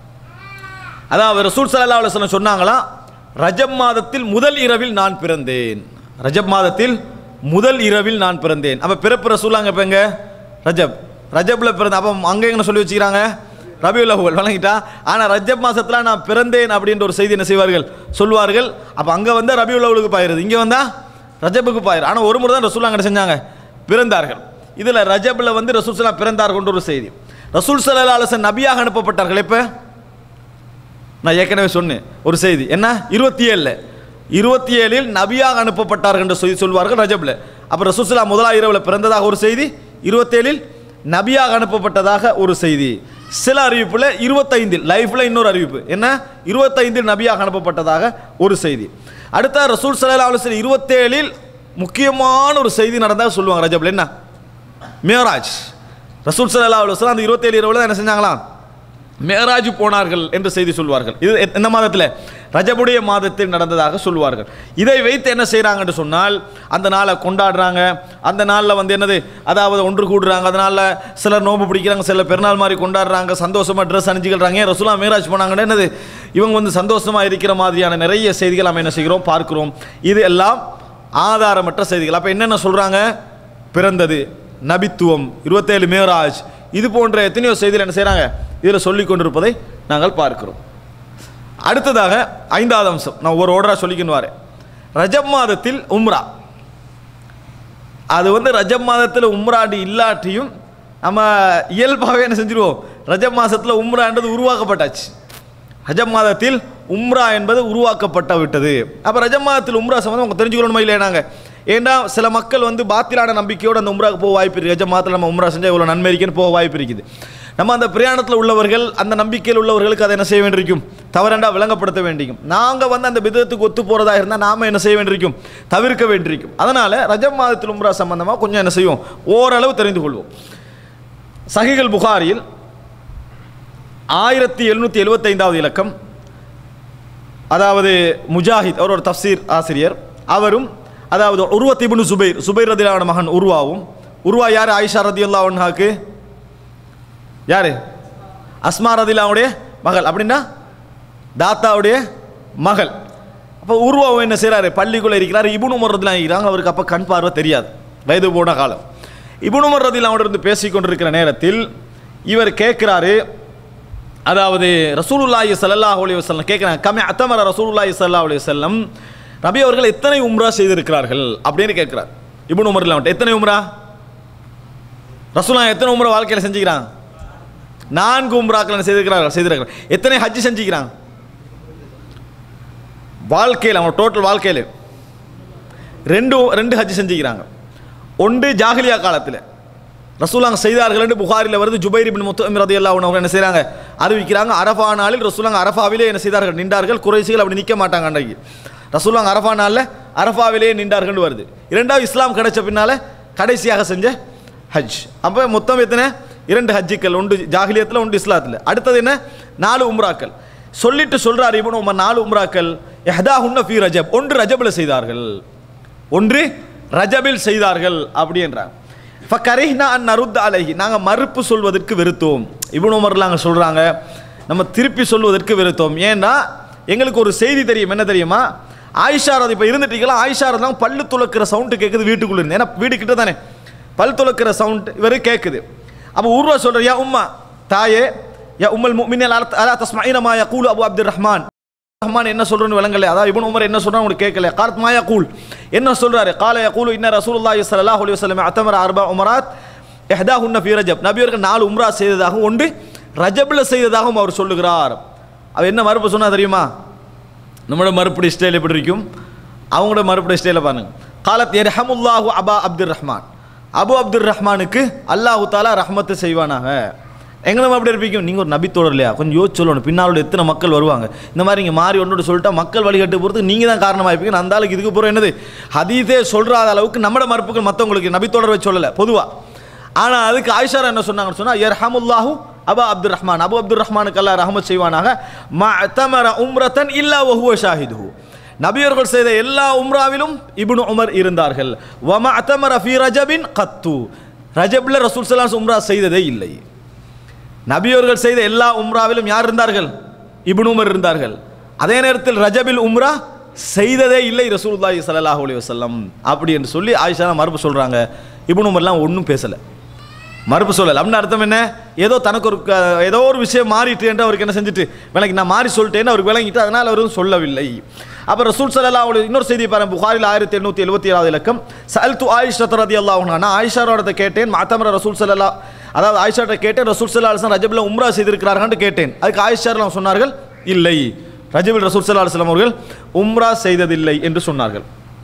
அதாவது ரசூல் சல்லா அலுவலம் சொன்னாங்களாம் ரஜப் மாதத்தில் முதல் இரவில் நான் பிறந்தேன் ரஜப் மாதத்தில் முதல் இரவில் நான் பிறந்தேன் அப்போ பிறப்பு ரசூலாங்க இப்போ எங்க ரஜப் ரஜப்ல பிறந்த அப்போ அங்கே என்ன சொல்லி வச்சுக்கிறாங்க ரபியுல் அவ்வல் வழங்கிட்டா ஆனால் ரஜப் மாசத்துல நான் பிறந்தேன் அப்படின்ற ஒரு செய்தி என்ன செய்வார்கள் சொல்வார்கள் அப்போ அங்கே வந்தா ரபியுல் அவ்வளுக்கு பாயிருது இங்கே வந்தா ரஜபுக்கு பாயிரு ஆனால் ஒரு முறை தான் ரசூல் அங்கே செஞ்சாங்க பிறந்தார்கள் இதில் ரஜபில் வந்து ரசூல் சலா பிறந்தார் கொண்ட ஒரு செய்தி ரசூல் சல்லா அலுவலன் நபியாக அனுப்பப்பட்டார்கள் எப்போ நான் ஏற்கனவே சொன்னேன் ஒரு செய்தி என்ன இருபத்தி ஏழில் இருபத்தி ஏழில் நபியாக அனுப்பப்பட்டார்கள் என்று சொல்லி சொல்வார்கள் ரஜப்ல அப்போ ரசூசுல்லா முதலா இரவில் பிறந்ததாக ஒரு செய்தி இருபத்தேழில் நபியாக அனுப்பப்பட்டதாக ஒரு செய்தி சில அறிவிப்பில் இருபத்தைந்தில் லைஃப்பில் இன்னொரு அறிவிப்பு என்ன இருபத்தைந்தில் நபியாக அனுப்பப்பட்டதாக ஒரு செய்தி அடுத்த ரசூல் சல்லா அலுவலம் இருபத்தேழில் முக்கியமான ஒரு செய்தி நடந்தால் சொல்லுவாங்க ரஜப்ல என்ன மேராஜ் ரசூல் சல்லா அலுவலம் அந்த இருபத்தேழு இரவில் என்ன செஞ்சாங்களாம் மேராஜ் போனார்கள் என்று செய்தி சொல்வார்கள் இது எ- எந்த மாதத்தில் ரஜபுடைய மாதத்தில் நடந்ததாக சொல்வார்கள் இதை வைத்து என்ன செய்கிறாங்கன்னு சொன்னால் அந்த நாளை கொண்டாடுறாங்க அந்த நாளில் வந்து என்னது அதாவது ஒன்று கூடுறாங்க அதனால சிலர் நோம்பு பிடிக்கிறாங்க சிலர் பெருநாள் மாதிரி கொண்டாடுறாங்க சந்தோஷமாக ட்ரெஸ் அணிஞ்சிக்கிறாங்க ஏன் ரசூலா மேராஜ் போனாங்கன்னு என்னது இவங்க வந்து சந்தோஷமாக இருக்கிற மாதிரியான நிறைய செய்திகள் நம்ம என்ன செய்கிறோம் பார்க்கிறோம் இது எல்லாம் ஆதாரமற்ற செய்திகள் அப்போ என்னென்ன சொல்கிறாங்க பிறந்தது நபித்துவம் இருபத்தேழு மேராஜ் இது போன்ற எத்தனையோ செய்திகள் என்ன செய்கிறாங்க இதில் சொல்லி கொண்டிருப்பதை நாங்கள் பார்க்கிறோம் அடுத்ததாக ஐந்தாவது அம்சம் நான் ஒரு ஓடரா சொல்லிக்கணும் வரேன் ரஜப் மாதத்தில் உம்ரா அது வந்து ரஜப் மாதத்தில் உம்ராண்டு இல்லாட்டியும் நம்ம இயல்பாகவே என்ன செஞ்சிருவோம் ரஜப் மாதத்தில் உம்ரான்றது உருவாக்கப்பட்டாச்சு ரஜப் மாதத்தில் உம்ரா என்பது உருவாக்கப்பட்ட விட்டது அப்போ ரஜப் மாதத்தில் உம்ரா சம்பந்தம் அவங்க தெரிஞ்சுக்கணுமா இல்லையா நாங்கள் ஏன்னா சில மக்கள் வந்து பாத்திலான நம்பிக்கையோடு அந்த உம்ராக்கு போக வாய்ப்பு இருக்குது ஜமாத்தில் நம்ம உம்ரா செஞ்சால் இவ்வளோ நன்மை இருக்குன்னு போக வாய்ப்பு இருக்குது நம்ம அந்த பிரயாணத்தில் உள்ளவர்கள் அந்த நம்பிக்கையில் உள்ளவர்களுக்கு அதை என்ன செய்ய வேண்டியிருக்கும் தவறண்டா விளங்கப்படுத்த வேண்டியிருக்கும் நாங்கள் வந்து அந்த விதத்துக்கு ஒத்து போகிறதா இருந்தால் நாம் என்ன செய்ய வேண்டியிருக்கும் தவிர்க்க வேண்டியிருக்கும் அதனால் ரஜப் மாதத்தில் உம்ரா சம்பந்தமாக கொஞ்சம் என்ன செய்வோம் ஓரளவு தெரிந்து கொள்வோம் சஹிகள் புகாரியில் ஆயிரத்தி எழுநூற்றி எழுபத்தைந்தாவது இலக்கம் அதாவது முஜாஹித் அவர் ஒரு தஃப்சீர் ஆசிரியர் அவரும் அதாவது உருவத் இப்னு சுபைர் சுபைர் ரதிலான மகன் உருவாவும் உருவா யார் ஆயிஷா ரதியுல்லா ஒன்ஹாக்கு யார் அஸ்மா ரதிலாவுடைய மகள் அப்படின்னா தாத்தாவுடைய மகள் அப்போ உருவாவும் என்ன செய்கிறாரு பள்ளிக்குள்ளே இருக்கிறார் இபுன் உமர் ரதிலா இருக்கிறாங்க அவருக்கு அப்போ கண் பார்வை தெரியாது வயது போன காலம் இபுன் உமர் ரதிலாவோட இருந்து பேசிக் கொண்டிருக்கிற நேரத்தில் இவர் கேட்குறாரு அதாவது ரசூலுல்லாஹி ஸல்லல்லாஹு அலைஹி வஸல்லம் கேட்குறாங்க கமே அத்தமர ரசூலுல்லாஹி ஸல்லல்லாஹு அலைஹி வஸல்லம் நபி அவர்கள் எத்தனை உம்ரா செய்திருக்கிறார்கள் அப்படின்னு கேட்குறார் இப்னு உமர் இல்லாமட்டு எத்தனை உம்ரா ரசூலுல்லாஹ் எத்தனை உம்ரா வாழ்க்கையில் செஞ்சுக்கிறாங்க நான்கு உம்ராக்கள் செய்திருக்கிறார்கள் செய்திருக்கிறார் எத்தனை ஹஜ் செஞ்சுக்கிறாங்க வாழ்க்கையில் அவங்க டோட்டல் வாழ்க்கையில் ரெண்டு ரெண்டு ஹஜ் செஞ்சுக்கிறாங்க ஒன்று ஜாகிலியா காலத்தில் ரசூலாங்க செய்தார்கள் என்று புகாரில் வருது ஜுபைர் பின் முத்தம் ரதி அவங்க என்ன செய்கிறாங்க அறிவிக்கிறாங்க அரஃபா நாளில் ரசூலாங்க அரஃபாவிலே என்ன செய்தார்கள் நின்றார்கள் குறைசிகள் அப்படி நிற்க மாட்டாங்க அன்றைக்கு ரசூலாங்க அரஃபா நாளில் அரஃபாவிலே நின்றார்கள் வருது இரண்டாவது இஸ்லாம் கிடைச்ச பின்னால் கடைசியாக செஞ்ச ஹஜ் அப்போ மொத்தம் எத்தனை இரண்டு ஹஜ்ஜுக்கள் ஒன்று ஜாகிலியத்தில் ஒன்று இஸ்லாத்தில் அடுத்தது என்ன நாலு உம்ராக்கள் சொல்லிட்டு சொல்றார் இவனு உமர் நாலு உம்ராக்கள் எஹதா ஹுன்ன ஃபி ரஜப் ஒன்று ரஜபில் செய்தார்கள் ஒன்று ரஜபில் செய்தார்கள் அப்படின்றாங்க ஃபக்கரிஹ்னா அன் நருத் அலைஹி நாங்கள் மறுப்பு சொல்வதற்கு வெறுத்தோம் இப்னு உமர்ல நாங்கள் சொல்கிறாங்க நம்ம திருப்பி சொல்வதற்கு வெறுத்தோம் ஏன்னா எங்களுக்கு ஒரு செய்தி தெரியும் என்ன தெரியுமா ஆயிஷாரது இப்போ இருந்துட்டீங்களா ஆயிஷாரது பல்லு துளக்கிற சவுண்டு கேட்குது வீட்டுக்குள்ள இருந்து ஏன்னா வீடு கிட்ட தானே பல் துளக்கிற சவுண்ட் இவர் கேட்குது அப்போ உருவா சொல்கிற யா உம்மா தாயே யா உம்மல் முமினல் அலா தஸ்மாயின மா யகூலு அபு அப்துர் ரஹ்மான் ரஹ்மான் என்ன சொல்றேன்னு விளங்கல அதாவது இப்னு உமர் என்ன சொல்றான்னு உங்களுக்கு கேட்கல காலத் மாயா கூல் என்ன சொல்றாரு கால யகூலு இன்ன ரசூலுல்லாஹி ஸல்லல்லாஹு அலைஹி வஸல்லம் அத்தமர அர்பா உமராத் இஹ்தாஹுன்ன ஃபீ ரஜப் நபி அவர்கள் நாலு உம்ரா செய்ததாகவும் ஒன்று ரஜப்ல செய்ததாகவும் அவர் சொல்லுகிறார் அவர் என்ன மறுப்பு சொன்னா தெரியுமா நம்மளோட மறுப்படி ஸ்டைல் எப்படி இருக்கும் அவங்களோட மறுப்படி ஸ்டைல பாருங்க காலத் எர்ஹமுல்லாஹு அபா அப்துர் ரஹ்மான் அபு அப்துர் ரஹ்மானுக்கு அல்லாஹு தாலா ரஹ்மத்து செய்வானாக எங்களும் அப்படி இருப்பீங்க நீங்கள் ஒரு நபித்தோடர் இல்லையா கொஞ்சம் யோசிச்சு சொல்லணும் பின்னாலோட எத்தனை மக்கள் வருவாங்க இந்த மாதிரி இங்கே மாறி ஒன்றோட சொல்லிட்டா மக்கள் வழிகட்டு போகிறது நீங்கள் தான் காரணமாக இருப்பீங்க அந்த ஆளுக்கு இதுக்கு போகிற என்னது ஹதீஸே சொல்கிறாத அளவுக்கு நம்மட மறுப்புகள் மற்றவங்களுக்கு நபித்தோடர் வச்சு சொல்லலை பொதுவாக ஆனால் அதுக்கு ஆயிஷாரா என்ன சொன்னாங்கன்னு சொன்னால் யர்ஹமுல்லாஹு அபா அப்துர் ரஹ்மான் அபு அப்துர் ரஹ்மானுக்கு அல்லாஹ் ரஹமத் செய்வானாக மா தமர உம்ரத்தன் இல்லா வஹுவ ஷாஹிதுஹு நபியர்கள் செய்த எல்லா உம்ராவிலும் இப்னு உமர் இருந்தார்கள் வம அத்தமர ஃபி ரஜபின் கத்து ரஜப்ல ரசூல் ஸல்லல்லாஹு உம்ரா செய்ததே இல்லை நபியர்கள் செய்த எல்லா உம்ராவிலும் யார் இருந்தார்கள் இப்னு உமர் இருந்தார்கள் அதே நேரத்தில் ரஜபில் உம்ரா செய்ததே இல்லை ரசூலுல்லாஹி ஸல்லல்லாஹு அலைஹி வஸல்லம் அப்படி என்று சொல்லி ஆயிஷா மறுப்பு சொல்றாங்க இப்னு உமர்லாம் ஒன்றும் பேசலை மறுப்பு சொல்லல அப்படின்னு அர்த்தம் என்ன ஏதோ தனக்கு ஒரு க- ஏதோ ஒரு விஷயம் மாறிட்டு என்று அவருக்கு என்ன செஞ்சுட்டு விளங்கி நான் மாறி சொல்லிட்டேன்னு அவருக்கு விளங்கிட்டு அதனால் அவரும் சொல்லவில்லை அப்போ ரசூல் சல்லா அவளு இன்னொரு செய்தி பாருங்க புகாரில் ஆயிரத்தி எண்ணூற்றி எழுபத்தி ஏழாவது இலக்கம் சல்து ஆயிஷா ரதி அல்லாஹ் நான் ஆயிஷாரோட கேட்டேன் மாத்தமர ரசூல் சல்லா அதாவது ஆயிஷாட்ட கேட்டேன் ரசூல் சல்லா அலுவலம் ரஜபில் உம்ரா செய்திருக்கிறார்கள் கேட்டேன் அதுக்கு ஆயிஷாரெலாம் சொன்னார்கள் இல்லை ரஜபில் ரசூல் சல்லா அலுவலம் அவர்கள் உம்ரா செய்ததில்லை என்று சொன்னார்கள்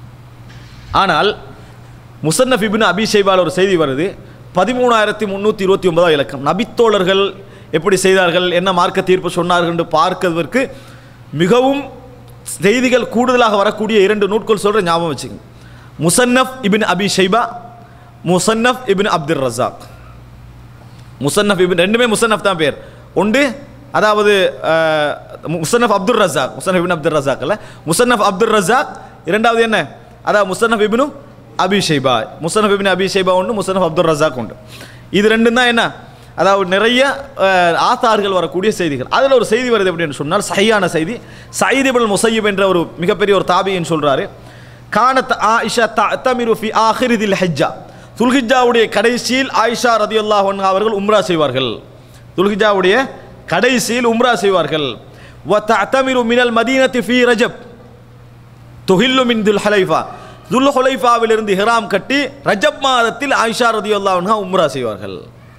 ஆனால் முசன்னஃப் இப்னு அபி ஷைபால் ஒரு செய்தி வருது பதிமூணாயிரத்தி முந்நூற்றி இருபத்தி ஒன்பதாவது இலக்கம் நபித்தோழர்கள் எப்படி செய்தார்கள் என்ன மார்க்க தீர்ப்பு சொன்னார்கள் என்று பார்க்கிறதற்கு மிகவும் செய்திகள் கூடுதலாக வரக்கூடிய இரண்டு நூட்கள் சொல்கிற ஞாபகம் வச்சுங்க Musannaf Ibn Abi Shaiba Musannaf Ibn Abdul Razzaq Musannaf Ibn ரெண்டுமே முசன்னஃப் தான் பேர் ஒன்று அதாவது அஹ், Musannaf Abdul Razzaq Musannaf Ibn Abdul Razzaq அல்ல முசன்னஃப் அப்துல் ரஸாக் இரண்டாவது என்ன அதாவது முசன்னஃப் இபினு Abi Shaiba Musannaf Ibn Abi Shaiba உண்டு முசன்னஃப் அப்துல் ரஸாக் உண்டு இது ரெண்டும் தான் என்ன அதாவது நிறைய அஹ், ஆத்தார்கள் வரக்கூடிய செய்திகள் அதில் ஒரு செய்தி வருது அப்படின்னு சொன்னால் சஹியான செய்தி சயீத் இப்னு முசையப் என்ற ஒரு மிகப்பெரிய ஒரு தாபின்னு சொல்றாரு கானத் ஆயிஷா தமிரு ஃபி ஆஹிரிதில் ஹஜ்ஜா துல்ஹிஜாவுடைய கடைசியில் ஆயிஷா ரதியுல்லாஹ் அன்ஹா அவர்கள் உம்ரா செய்வார்கள் துல்ஹிஜாவுடைய கடைசியில் உம்ரா செய்வார்கள் வ தஅதமிரு மினல் மதீனத்தி ஃபி ரஜப் துஹில்லு மின் துல் ஹலைஃபா துல் ஹுலைஃபாவிலிருந்து ஹிராம் கட்டி ரஜப் மாதத்தில் ஆயிஷா ரதியுல்லாஹ் அன்ஹா உம்ரா செய்வார்கள்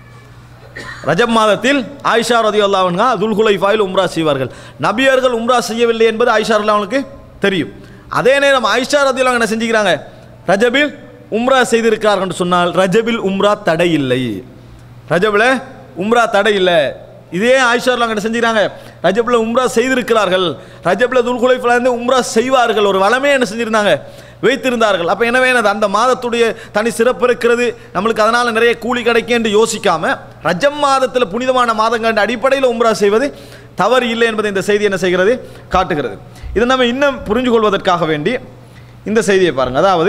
ரஜப் மாதத்தில் ஆயிஷா ரதி அல்லாவன்கா துல் ஹுலைஃபாயில் உம்ரா செய்வார்கள் நபியர்கள் உம்ரா செய்யவில்லை என்பது ஆயிஷா அவனுக்கு தெரியும் அதே நேரம் ஆயிஷா ரதி என்ன செஞ்சுக்கிறாங்க ரஜபில் உம்ரா செய்திருக்கிறார்கள் என்று சொன்னால் ரஜபில் உம்ரா தடை இல்லை ரஜபில் உம்ரா தடை இல்லை இதே ஆயிஷார்லாம் அங்கே செஞ்சுக்கிறாங்க ரஜபில் உம்ரா செய்திருக்கிறார்கள் ரஜபில் துல்குலைஃபில் உம்ரா செய்வார்கள் ஒரு வளமே என்ன செஞ்சிருந்தாங்க வைத்திருந்தார்கள் அப்போ எனவே என்னது அந்த மாதத்துடைய தனி சிறப்பு இருக்கிறது நம்மளுக்கு அதனால் நிறைய கூலி கிடைக்கும் என்று யோசிக்காம ரஜம் மாதத்தில் புனிதமான மாதங்கள் அடிப்படையில் உம்ரா செய்வது தவறு இல்லை என்பதை இந்த செய்தி என்ன செய்கிறது காட்டுகிறது இதை நம்ம இன்னும் புரிஞ்சு கொள்வதற்காக வேண்டி இந்த செய்தியை பாருங்கள் அதாவது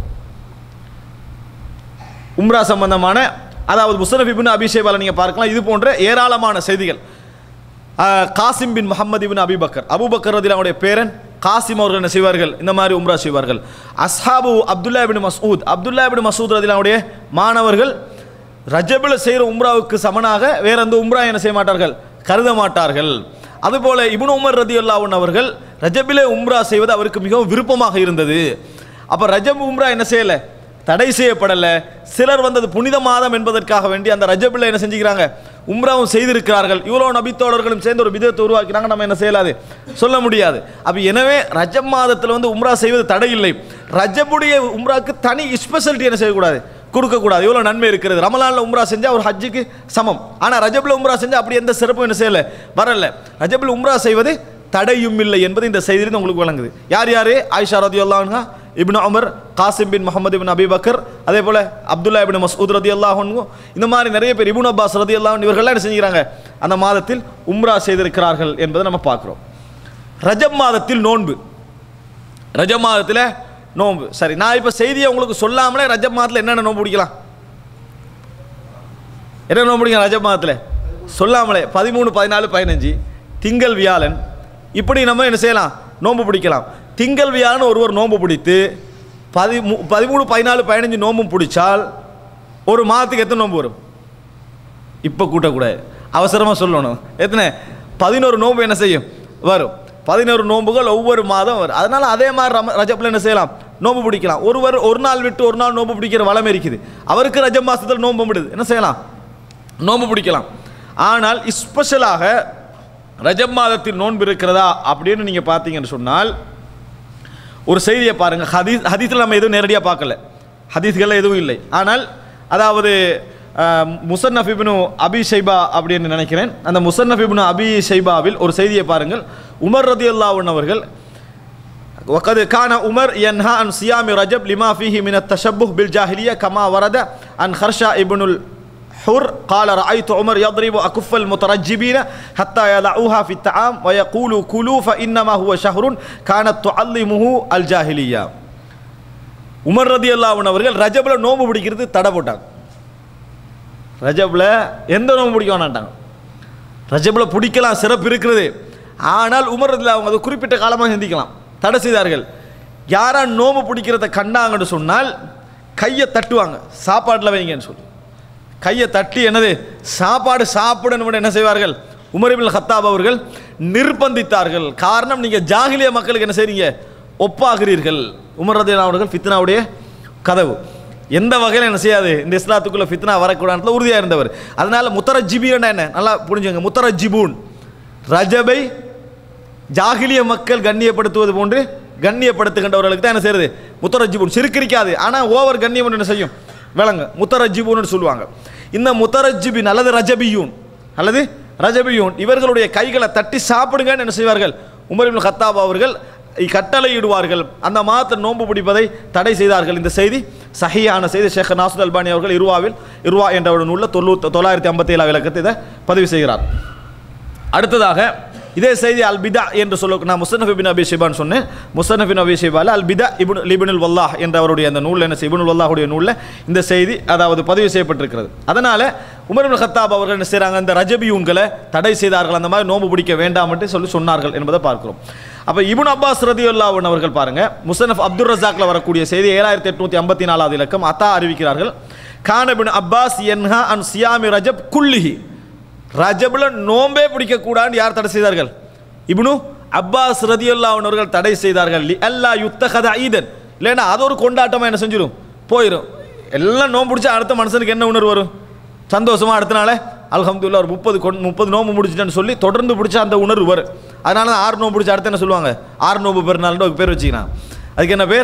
உம்ரா சம்பந்தமான அதாவது முசரஃப் இபின் அபிஷேபால நீங்கள் பார்க்கலாம் இது போன்ற ஏராளமான செய்திகள் ஆஹ், Qasim bin Muhammad Ibn Abi Bakr Abu Bakr ரதில் அவருடைய பேரன் காசிம் அவர்கள் என்ன செய்வார்கள் இந்த மாதிரி உம்ரா செய்வார்கள் அஸ்ஹாபு அப்துல்லா பின் மசூத் அப்துல்லா பின் மசூத் ரதில் அவருடைய மாணவர்கள் ரஜபில் செய்கிற உம்ராவுக்கு சமனாக வேற எந்த உம்ரா என்ன செய்ய மாட்டார்கள் கருத மாட்டார்கள் அதுபோல இப்னு உமர் ரதி அவர்கள் ரஜபிலே உம்ரா செய்வது அவருக்கு மிகவும் விருப்பமாக இருந்தது அப்போ ரஜப் உம்ரா என்ன செய்யலை தடை செய்யப்படலை சிலர் வந்தது புனித மாதம் என்பதற்காக வேண்டி அந்த ரஜபில் என்ன செஞ்சுக்கிறாங்க உம்ராவும் செய்திருக்கிறார்கள் இவ்வளோ நபித்தோழர்களும் சேர்ந்து ஒரு விதத்தை உருவாக்கினாங்க நம்ம என்ன செய்யலாது சொல்ல முடியாது அப்போ எனவே ரஜப் மாதத்தில் வந்து உம்ரா செய்வது தடை இல்லை ரஜபுடைய உம்ராக்கு தனி ஸ்பெஷாலிட்டி என்ன செய்யக்கூடாது கொடுக்கக்கூடாது எவ்வளோ நன்மை இருக்கிறது ரமலானில் உம்ரா செஞ்சால் ஒரு ஹஜ்ஜுக்கு சமம் ஆனால் ரஜபில் உம்ரா செஞ்சால் அப்படி எந்த சிறப்பும் என்ன செய்யலை வரல ரஜபில் உம்ரா செய்வது தடையும் இல்லை என்பது இந்த செய்தியிலிருந்து உங்களுக்கு விளங்குது யார் யார் ஆயிஷா ரதி அல்லாஹா Ibn Umar Qasim bin Muhammad Ibn Abi Bakr அதே போல் அப்துல்லா இபின் மசூத் ரதி அல்லாஹன்கு இந்த மாதிரி நிறைய பேர் இபுன் அப்பாஸ் ரதி அல்லாஹன் இவர்கள்லாம் என்ன செஞ்சுக்கிறாங்க அந்த மாதத்தில் உம்ரா செய்திருக்கிறார்கள் என்பதை நம்ம பார்க்குறோம் ரஜப் மாதத்தில் நோன்பு ரஜப் மாதத்தில் நோன்பு சரி நான் இப்போ செய்தியை உங்களுக்கு சொல்லாமலே ரஜப் மாதத்தில் என்னென்ன நோன்பு பிடிக்கலாம் என்ன நோன்பு பிடிக்கலாம் ரஜப் மாதத்தில் சொல்லாமலே பதிமூணு பதினாலு பதினஞ்சு திங்கள் வியாழன் இப்படி நம்ம என்ன செய்யலாம் நோன்பு பிடிக்கலாம் திங்கள் வியாழன் ஒருவர் நோன்பு பிடித்து பதி பதிமூணு பதினாலு பதினஞ்சு நோன்பும் பிடிச்சால் ஒரு மாதத்துக்கு எத்தனை நோன்பு வரும் இப்போ கூட்டக்கூடாது அவசரமாக சொல்லணும் எத்தனை பதினோரு நோன்பு என்ன செய்யும் வரும் பதினோரு நோன்புகள் ஒவ்வொரு மாதம் வரும் அதனால் அதே மாதிரி ரம ரஜப்பில் என்ன செய்யலாம் நோன்பு பிடிக்கலாம் ஒருவர் ஒரு நாள் விட்டு ஒரு நாள் நோன்பு பிடிக்கிற வளம் இருக்குது அவருக்கு ரஜ மாதத்தில் நோன்பு விடுது என்ன செய்யலாம் நோன்பு பிடிக்கலாம் ஆனால் ஸ்பெஷலாக ரஜப் மாதத்தில் நோன்பு இருக்கிறதா அப்படின்னு நீங்கள் பார்த்தீங்கன்னு சொன்னால் ஒரு செய்தியை பாருங்கள் ஹதீஸ் ஹதீஸில் நம்ம எதுவும் நேரடியாக பார்க்கல ஹதீஸ்களில் எதுவும் இல்லை ஆனால் அதாவது அஹ், முசன்னஃப் இப்னு அபி ஷைபா அப்படின்னு நினைக்கிறேன் அந்த முசன்னஃப் இப்னு அபி ஷைபாவில் ஒரு செய்தியை பாருங்கள் உமர் ரதி அவர்கள் وقد كان عمر ينهى عن صيام رجب لما فيه من التشبه بالجاهلية كما ورد عن خرشا ابن الحر قال رأيت عمر يضرب أكف المترجبين حتى يضعوها في الطعام ويقول كلوا فإنما هو شهر كانت تعلمه الجاهلية உமர் ரதி அவர்கள் ரஜபில் நோன்பு பிடிக்கிறது தடை போட்டாங்க ரஜபில் எந்த நோன்பு பிடிக்க வேணாட்டாங்க ரஜபில் பிடிக்கலாம் சிறப்பு இருக்கிறது ஆனால் உமர் ரதில் அவங்க அது குறிப்பிட்ட காலமாக சிந்திக்கலாம் தடை செய்தார்கள் யாரா நோம்பு பிடிக்கிறத கண்டாங்கன்னு சொன்னால் கையை தட்டுவாங்க சாப்பாட்டில் வைங்கன்னு சொல்லி கையை தட்டி என்னது சாப்பாடு சாப்பிடணும் என்ன செய்வார்கள் உமரிபில் ஹத்தாப் அவர்கள் நிர்பந்தித்தார்கள் காரணம் நீங்கள் ஜாகிலிய மக்களுக்கு என்ன செய்றீங்க ஒப்பாகிறீர்கள் உமர் ரதி அவர்கள் ஃபித்னாவுடைய கதவு எந்த வகையில் என்ன செய்யாது இந்த இஸ்லாத்துக்குள்ள ஃபித்னா வரக்கூடாதுல உறுதியாக இருந்தவர் அதனால முத்தரஜிபின்னா என்ன நல்லா புரிஞ்சுங்க முத்தரஜிபூன் ரஜபை ஜாகிலிய மக்கள் கண்ணியப்படுத்துவது போன்று கண்ணியப்படுத்துகின்றவர்களுக்கு தான் என்ன செய்யறது முத்தரஜிபூன் சிறுக்கிரிக்காது ஆனால் ஓவர் கண்ணியம் என்ன செய்யும் விளங்க முத்தரஜிபூன்னு சொல்லுவாங்க இந்த முத்தரஜிபின் அல்லது ரஜபியூன் அல்லது ரஜபியூன் இவர்களுடைய கைகளை தட்டி சாப்பிடுங்கன்னு என்ன செய்வார்கள் உமர் இப்னு கத்தாப் அவர்கள் கட்டளையிடுவார்கள் அந்த மாதத்தை நோன்பு பிடிப்பதை தடை செய்தார்கள் இந்த செய்தி சஹியான செய்தி ஷேக் நாசுத் அல்பானி அவர்கள் இருவாவில் இருவா என்ற ஒரு நூலில் தொண்ணூற்றி தொள்ளாயிரத்தி ஐம்பத்தி ஏழாம் விளக்கத்தை இதை பதிவு செய்கிறார் அடுத்ததாக இதே செய்தி அல் பிதா என்று சொல்ல நான் முசனஃப் இபின் அபி ஷிபான் சொன்னேன் முசனஃப் இபின் அபி ஷிபால அல் பிதா இபுன் லிபுனுல் வல்லாஹ் என்ற அவருடைய அந்த நூலில் என்ன இபுனுல் வல்லாஹுடைய நூலில் இந்த செய்தி அதாவது பதிவு செய்யப்பட்டிருக்கிறது அதனால் உமர் இப்னு கத்தாப் அவர்கள் என்ன செய்கிறாங்க இந்த ரஜபியூன்களை தடை செய்தார்கள் அந்த மாதிரி நோன்பு பிடிக்க வேண்டாம் என்று சொல்லி சொன்னார்கள் என்பதை பார்க்கிறோம் அப்போ இபுன் அப்பாஸ் ரதியுல்லாவன் அவர்கள் பாருங்க முசனஃப் அப்துல் ரசாக்ல வரக்கூடிய செய்தி ஏழாயிரத்தி எட்நூற்றி ஐம்பத்தி நாலாவது இலக்கம் அத்தா அறிவிக்கிறார்கள் கானபின் அப்பாஸ் என்ஹா அன் சியாமி ரஜப் குல்லிஹி ரஜபில் நோம்பே பிடிக்கக்கூடாதுன்னு யார் தடை செய்தார்கள் இப்னு அப்பாஸ் ரதியுல்லா அவர்கள் தடை செய்தார்கள் லி அல்லா யுத்தகத ஈதன் இல்லைன்னா அது ஒரு கொண்டாட்டமாக என்ன செஞ்சிடும் போயிடும் எல்லாம் நோம்பு பிடிச்சா அடுத்த மனுஷனுக்கு என்ன உணர்வு வரும் சந்தோஷமா அடுத்த நாளே அல்ஹம்துலில்லாஹ் ஒரு முப்பது கொண் முப்பது நோம்பு முடிச்சிட்டேன்னு சொல்லி தொடர்ந்து பிடிச்சா அந்த உணர்வு வரும் அதனால தான் ஆறு நோம்பு பிடிச்ச அடுத்து என்ன சொல்லுவாங்க ஆறு நோம்பு பெருநாள்னு ஒரு பேர் வச்சுக்கிறான் அதுக்கு என்ன பேர்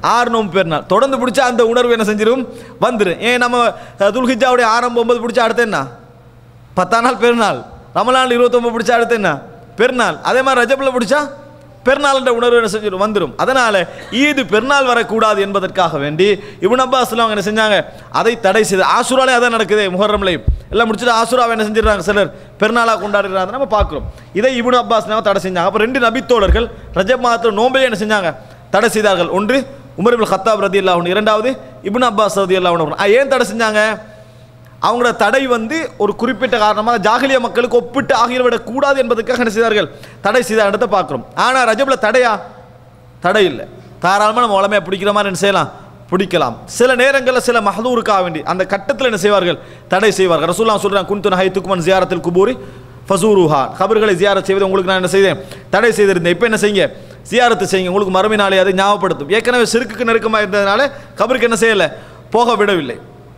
ஆறு நோம்பு பெருநாள் தொடர்ந்து பிடிச்சா அந்த உணர்வு என்ன செஞ்சிடும் வந்துடும் ஏன் நம்ம அஹ், துல்ஹிஜாவுடைய ஆரம்பம் ஒன்பது பிடிச்சா அடுத்து என்ன பத்தாம் நாள் பெருநாள் ரமலான் இருபத்தொம்பது பிடிச்சா அடுத்து என்ன பெருநாள் அதே மாதிரி ரஜபில் பிடிச்சா பெருநாள்ன்ற உணர்வு என்ன செஞ்சிடும் வந்துடும் அதனால ஈது பெருநாள் வரக்கூடாது என்பதற்காக வேண்டி இப்னு அப்பாஸ் அவங்க என்ன செஞ்சாங்க அதை தடை செய்து ஆசுராலே அதான் நடக்குது முஹர்ரம்லையும் எல்லாம் முடிச்சுட்டு ஆசுராவை என்ன செஞ்சிடறாங்க சிலர் பெருநாளாக கொண்டாடுறாங்க நம்ம பார்க்குறோம் இதை இப்னு அப்பாஸ் தடை செஞ்சாங்க அப்போ ரெண்டு நபித்தோழர்கள் ரஜப் மாதத்தில் நோம்பையை என்ன செஞ்சாங்க தடை செய்தார்கள் ஒன்று உமர் இப்னு கத்தாப் ரதி அல்லா இரண்டாவது இப்னு அப்பாஸ் ரதி அல்லா ஏன் தடை செஞ்சாங்க அவங்களோட தடை வந்து ஒரு குறிப்பிட்ட காரணமாக ஜாகிலிய மக்களுக்கு ஒப்பிட்டு ஆகியவிடக் கூடாது என்பதற்காக என்ன செய்தார்கள் தடை செய்த இடத்தை பார்க்குறோம் ஆனால் ரஜபில் தடையா தடை இல்லை தாராளமாக நம்ம உடமையாக பிடிக்கிற மாதிரி என்ன செய்யலாம் பிடிக்கலாம் சில நேரங்களில் சில மஹதூருக்காக வேண்டி அந்த கட்டத்தில் என்ன செய்வார்கள் தடை செய்வார்கள் ரசூல்லாம் சொல்கிறாங்க குன்துன் ஹை துக்குமன் ஜியாரத்தில் குபூரி ஃபசூருஹா கபர்களை ஜியாரத் செய்வது உங்களுக்கு நான் என்ன செய்தேன் தடை செய்திருந்தேன் இப்போ என்ன செய்யுங்க ஜியாரத்து செய்யுங்க உங்களுக்கு மறுமை நாளை அதை ஞாபகப்படுத்தும் ஏற்கனவே சிறுக்குக்கு நெருக்கமாக இருந்ததுனால கபருக்கு என்ன செய்யலை போக விடவில்லை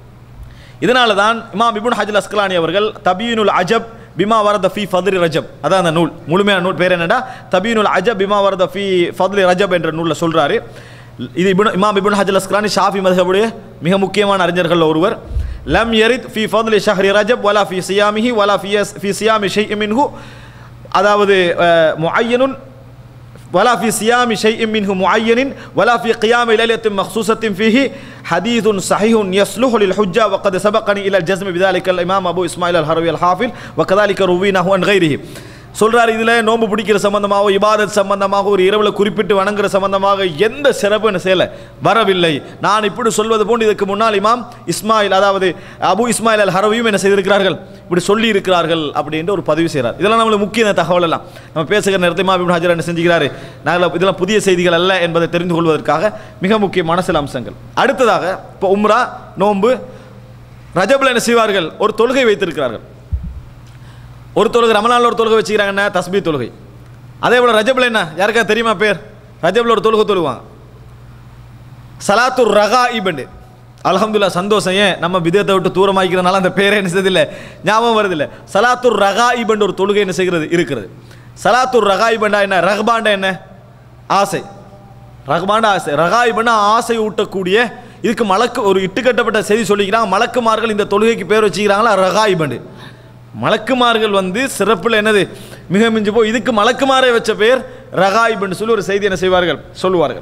இதனால தான் இமாம் இபுன் ஹஜல் அஸ்கலானி அவர்கள் தபீனுல் அஜப் பிமா வரத ஃபி ஃபத்ரி ரஜப் அதான் அந்த நூல் முழுமையான நூல் பேர் என்னடா தபீனுல் அஜப் பிமா வரத ஃபி ஃபத்ரி ரஜப் என்ற நூலில் சொல்றாரு இது இபுன் இமாம் இபுன் ஹஜல் அஸ்கலானி ஷாஃபி மதுஹபுடைய மிக முக்கியமான அறிஞர்கள் ஒருவர் லம் யரித் ஃபி ஃபத்லி ஷஹ்ரி ரஜப் வலா ஃபி சியாமிஹி வலா ஃபி ஃபி சியாமி ஷை மின்ஹு அதாவது முஐயனுன் ولا في صيام شيء منه معين ولا في قيام ليلة مخصوصة فيه حديث صحيح يصلح للحجة وقد سبقني إلى الجزم بذلك الإمام أبو إسماعيل الهروي الحافظ وكذلك رويناه عن غيره சொல்றாரு இதுல நோன்பு பிடிக்கிற சம்பந்தமாக இபாதத் சம்பந்தமாக ஒரு இரவுல குறிப்பிட்டு வணங்குற சம்பந்தமாக எந்த சிறப்பு என்ன செய்யல வரவில்லை நான் இப்படி சொல்வது போன்று இதுக்கு முன்னால் இமாம் இஸ்மாயில் அதாவது அபு இஸ்மாயில் அல் ஹரவியும் என்ன செய்திருக்கிறார்கள் இப்படி சொல்லி இருக்கிறார்கள் அப்படின்ற ஒரு பதிவு செய்கிறார் இதெல்லாம் நம்மளுக்கு முக்கிய இந்த தகவல் எல்லாம் நம்ம பேசுகிற நேரத்தில் இமாம் இப்னு ஹஜர் என்ன செஞ்சுக்கிறாரு நாங்கள் இதெல்லாம் புதிய செய்திகள் அல்ல என்பதை தெரிந்து கொள்வதற்காக மிக முக்கியமான சில அம்சங்கள் அடுத்ததாக இப்போ உம்ரா நோன்பு ரஜபில் என்ன செய்வார்கள் ஒரு தொழுகை வைத்திருக்கிறார்கள் ஒரு தொழுகை ரமலானில் ஒரு தொழுகை வச்சுக்கிறாங்க என்ன தஸ்பீ தொழுகை அதே போல் ரஜபில் என்ன யாருக்கா தெரியுமா பேர் ரஜபில் ஒரு தொழுகை தொழுவாங்க சலாத்துர் ரகா இபண்டு அல்ஹம்துல்லா சந்தோஷம் ஏன் நம்ம விதத்தை விட்டு தூரமாக்கிறதுனால அந்த பேரே என்ன செய்யறதில்ல ஞாபகம் வருதில்ல சலாத்துர் ரகா இபண்டு ஒரு தொழுகை என்ன செய்கிறது இருக்கிறது சலாத்துர் ரகா இபண்டா என்ன ரஹ்பாண்டா என்ன ஆசை ரஹ்பாண்டா ஆசை ரகா இபண்டா ஆசை ஊட்டக்கூடிய இதுக்கு மலக்கு ஒரு இட்டுக்கட்டப்பட்ட செய்தி சொல்லிக்கிறாங்க மலக்குமார்கள் இந்த தொழுகைக்கு பேர் வச்சுக்கிறாங்களா ரகா இபண்டு மலக்குமார்கள் வந்து சிறப்பில் என்னது மிக மிஞ்சி போ இதுக்கு மலக்குமாரை வச்ச பேர் ரகாயிப்னு சொல்லி ஒரு செய்தி என்ன செய்வார்கள் சொல்லுவார்கள்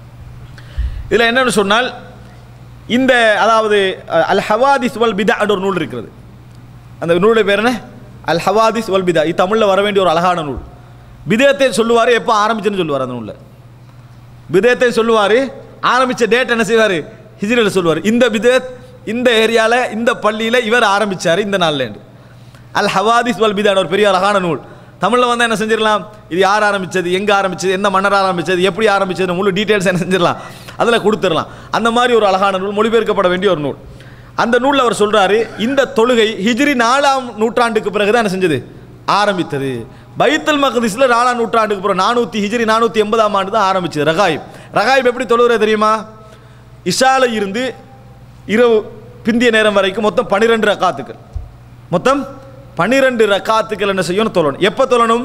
இதில் என்னன்னு சொன்னால் இந்த அதாவது அஹ், அல் ஹவாதிஸ் வல் பிதா ஒரு நூல் இருக்கிறது அந்த நூலுடைய பேர் என்ன அல் ஹவாதிஸ் வல் பிதா இது தமிழில் வர வேண்டிய ஒரு அழகான நூல் பிதத்தை சொல்லுவார் எப்போ ஆரம்பிச்சுன்னு சொல்லுவார் அந்த நூலில் பிதத்தை சொல்லுவார் ஆரம்பித்த டேட் என்ன செய்வார் ஹிஜ்ரியில் சொல்லுவார் இந்த பிதத் இந்த ஏரியாவில் இந்த பள்ளியில் இவர் ஆரம்பித்தார் இந்த நாள்லேண்டு அல் ஹவாதிஸ் வல் பிதான் ஒரு பெரிய அழகான நூல் தமிழில் வந்து என்ன செஞ்சிடலாம் இது யார் ஆரம்பிச்சது எங்கே ஆரம்பிச்சது எந்த மன்னர் ஆரம்பிச்சது எப்படி ஆரம்பிச்சது முழு டீட்டெயில்ஸ் என்ன செஞ்சிடலாம் அதில் கொடுத்துடலாம் அந்த மாதிரி ஒரு அழகான நூல் மொழிபெயர்க்கப்பட வேண்டிய ஒரு நூல் அந்த நூலில் அவர் சொல்றாரு இந்த தொழுகை ஹிஜ்ரி நாலாம் நூற்றாண்டுக்கு பிறகு தான் என்ன செஞ்சது ஆரம்பித்தது பைத்தல் மகதிஸில் நாலாம் நூற்றாண்டுக்கு பிறகு நானூற்றி ஹிஜ்ரி நானூற்றி எண்பதாம் ஆண்டு தான் ஆரம்பிச்சது ரகாயிப் ரகாயிப் எப்படி தொழுகிறது தெரியுமா இஷால இருந்து இரவு பிந்திய நேரம் வரைக்கும் மொத்தம் பன்னிரெண்டு ரக்காத்துக்கள் மொத்தம் பன்னிரெண்டு ரக்காத்துக்கள் என்ன செய்யணும் தொழணும் எப்போ தொழணும்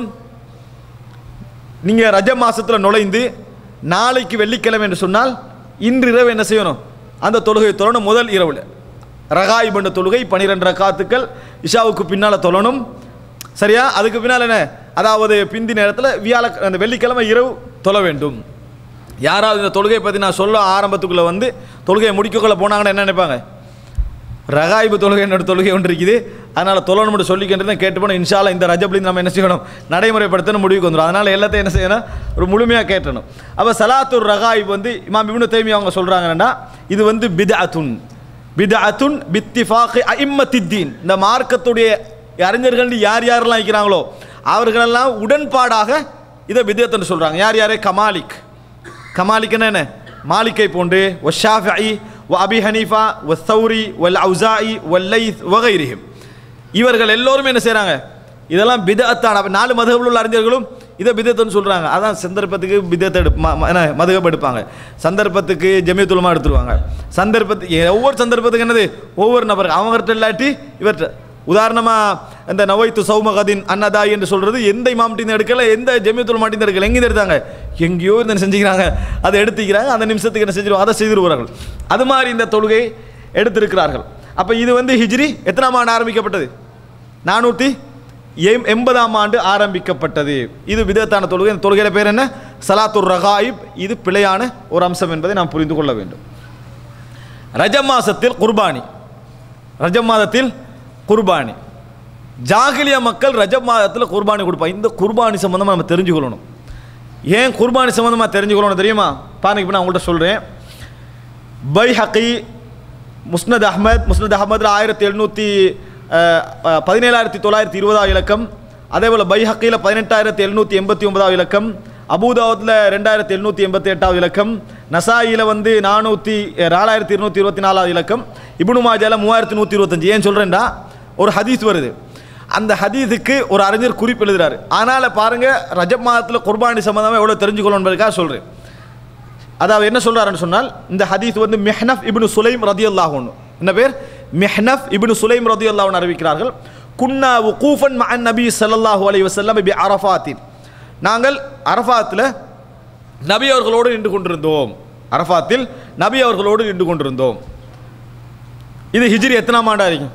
நீங்கள் ரஜ மாசத்துல நுழைந்து நாளைக்கு வெள்ளிக்கிழமை என்று சொன்னால் இன்று இரவு என்ன செய்யணும் அந்த தொழுகை தொழணும் முதல் இரவில் ரகாய் பண்ண தொழுகை பன்னிரெண்டு ரக்காத்துக்கள் இஷாவுக்கு பின்னால் தொழணும் சரியா அதுக்கு பின்னால் என்ன அதாவது பிந்தி நேரத்தில் வியாழ அந்த வெள்ளிக்கிழமை இரவு தொழ வேண்டும் யாராவது இந்த தொழுகையை பற்றி நான் சொல்ல ஆரம்பத்துக்குள்ளே வந்து தொழுகையை முடிக்கக்குள்ள போனாங்கன்னா என்ன நினைப்பாங்க ரகாய்பு தொழுகை என்னோட தொழுகை ஒன்று இருக்குது அதனால் தொழணும்னு சொல்லிக்கிட்டு தான் கேட்டு போனால் இன்ஷால்லா இந்த ரஜப்லேருந்து நம்ம என்ன செய்யணும் நடைமுறைப்படுத்தணும் முடிவுக்கு வந்துடும் அதனால் எல்லாத்தையும் என்ன செய்யணும் ஒரு முழுமையாக கேட்டணும் அப்போ சலாத்துர் ரகாயிப் வந்து இமாம் இப்னு தைமி அவங்க சொல்கிறாங்கன்னா இது வந்து பிதஅத்துன் பிதஅத்துன் பித்திஃபாக் அஇம்மத்தித்தீன் இந்த மார்க்கத்துடைய அறிஞர்கள் யார் யாரெல்லாம் இருக்கிறாங்களோ அவர்களெல்லாம் உடன்பாடாக இதை பிதத்துன்னு சொல்கிறாங்க யார் யாரே கமாலிக் கமாலிக்குன்னா என்ன மாலிக்கை போன்று ஒஷாஃபி வ அபி ஹனீஃபா வ சௌரி வல் அவுசாயி வல்லைத் வகைரிஹிம் இவர்கள் எல்லோரும் என்ன செய்கிறாங்க இதெல்லாம் பிதத்தான அப்ப நாலு மதுகபில் உள்ள அறிஞர்களும் இதை பிதத்துன்னு சொல்கிறாங்க அதான் சந்தர்ப்பத்துக்கு பிதத்தை எடுப்பு ம- ம- என்ன மதுகப் எடுப்பாங்க சந்தர்ப்பத்துக்கு ஜமியத்துலமா எடுத்துருவாங்க சந்தர்ப்பத்துக்கு ஒவ்வொரு சந்தர்ப்பத்துக்கு என்னது ஒவ்வொரு நபருக்கு அவங்ககிட்ட இல்லாட்டி இவர்கிட்ட உதாரணமாக இந்த நவைத்து சௌமகதின் அன்னதாய் என்று சொல்கிறது எந்த இமாம்ட்டிந்து எடுக்கல எந்த ஜெமியத்துல் மாட்டிந்து எடுக்கல எங்கேருந்து எடுத்தாங்க எங்கேயோ இருந்து செஞ்சுக்கிறாங்க அதை எடுத்துக்கிறாங்க அந்த நிமிஷத்துக்கு என்ன செஞ்சிருவோம் அதை செய்திருவார்கள் அது மாதிரி இந்த தொழுகை எடுத்திருக்கிறார்கள் அப்போ இது வந்து ஹிஜ்ரி எத்தனாம் ஆண்டு ஆரம்பிக்கப்பட்டது நானூற்றி எம் எண்பதாம் ஆண்டு ஆரம்பிக்கப்பட்டது இது விதத்தான தொழுகை இந்த தொழுகையில பேர் என்ன சலாத்துர் ரகாயிப் இது பிழையான ஒரு அம்சம் என்பதை நாம் புரிந்து கொள்ள வேண்டும் ரஜம் மாசத்தில் குர்பானி ரஜம் மாதத்தில் குர்பானி ஜாகிலிய மக்கள் ரஜப் மாதத்தில் குர்பானி கொடுப்பாங்க இந்த குர்பானி சம்மந்தமாக நம்ம தெரிஞ்சுக்கொள்ளணும் ஏன் குர்பானி சம்மந்தமாக தெரிஞ்சுக்கொள்ளணும் தெரியுமா பாருங்க இப்போ நான் உங்கள்கிட்ட சொல்கிறேன் பை ஹக்கி முஸ்னத் அஹ்மத் முஸ்னத் அஹ்மதில் ஆயிரத்தி எழுநூற்றி பதினேழாயிரத்தி தொள்ளாயிரத்தி இருபதாவது இலக்கம் அதே போல் பை ஹக்கியில் பதினெட்டாயிரத்தி எழுநூற்றி எண்பத்தி ஒன்பதாவது இலக்கம் அபுதாவத்தில் ரெண்டாயிரத்தி எழுநூற்றி எண்பத்தி எட்டாவது இலக்கம் நசாயியில் வந்து நானூற்றி நாலாயிரத்தி இருநூற்றி இருபத்தி நாலாவது இலக்கம் இப்னு மாஜால மூவாயிரத்தி நூற்றி இருபத்தஞ்சு ஏன் சொல்கிறேன்டா ஒரு ஹதீஸ் வருது அந்த ஹதீஸுக்கு ஒரு அறிஞர் குறிப்பு எழுதுறாரு ஆனால் பாருங்க ரஜப் மாதத்தில் குர்பானி சம்மந்தமாக எவ்வளோ தெரிஞ்சுக்கணும் என்பதுக்காக சொல்கிறேன் அதாவது என்ன சொல்றாருன்னு சொன்னால் இந்த ஹதீஸ் வந்து மெஹ்னஃப் இப்னு சுலைம் ரதியல்லாஹு ஒன்று என்ன பேர் மெஹ்னஃப் இப்னு சுலைம் ரதியல்லாஹு அறிவிக்கிறார்கள் குன்னா உகூஃபன் மஅன் நபி ஸல்லல்லாஹு அலைஹி வஸல்லம் பி அரஃபாத்தின் நாங்கள் அரஃபாத்தில் நபி அவர்களோடு நின்று கொண்டிருந்தோம் அரஃபாத்தில் நபி அவர்களோடு நின்று கொண்டிருந்தோம் இது ஹிஜ்ரி எத்தனாம் ஆண்டா இருக்கும்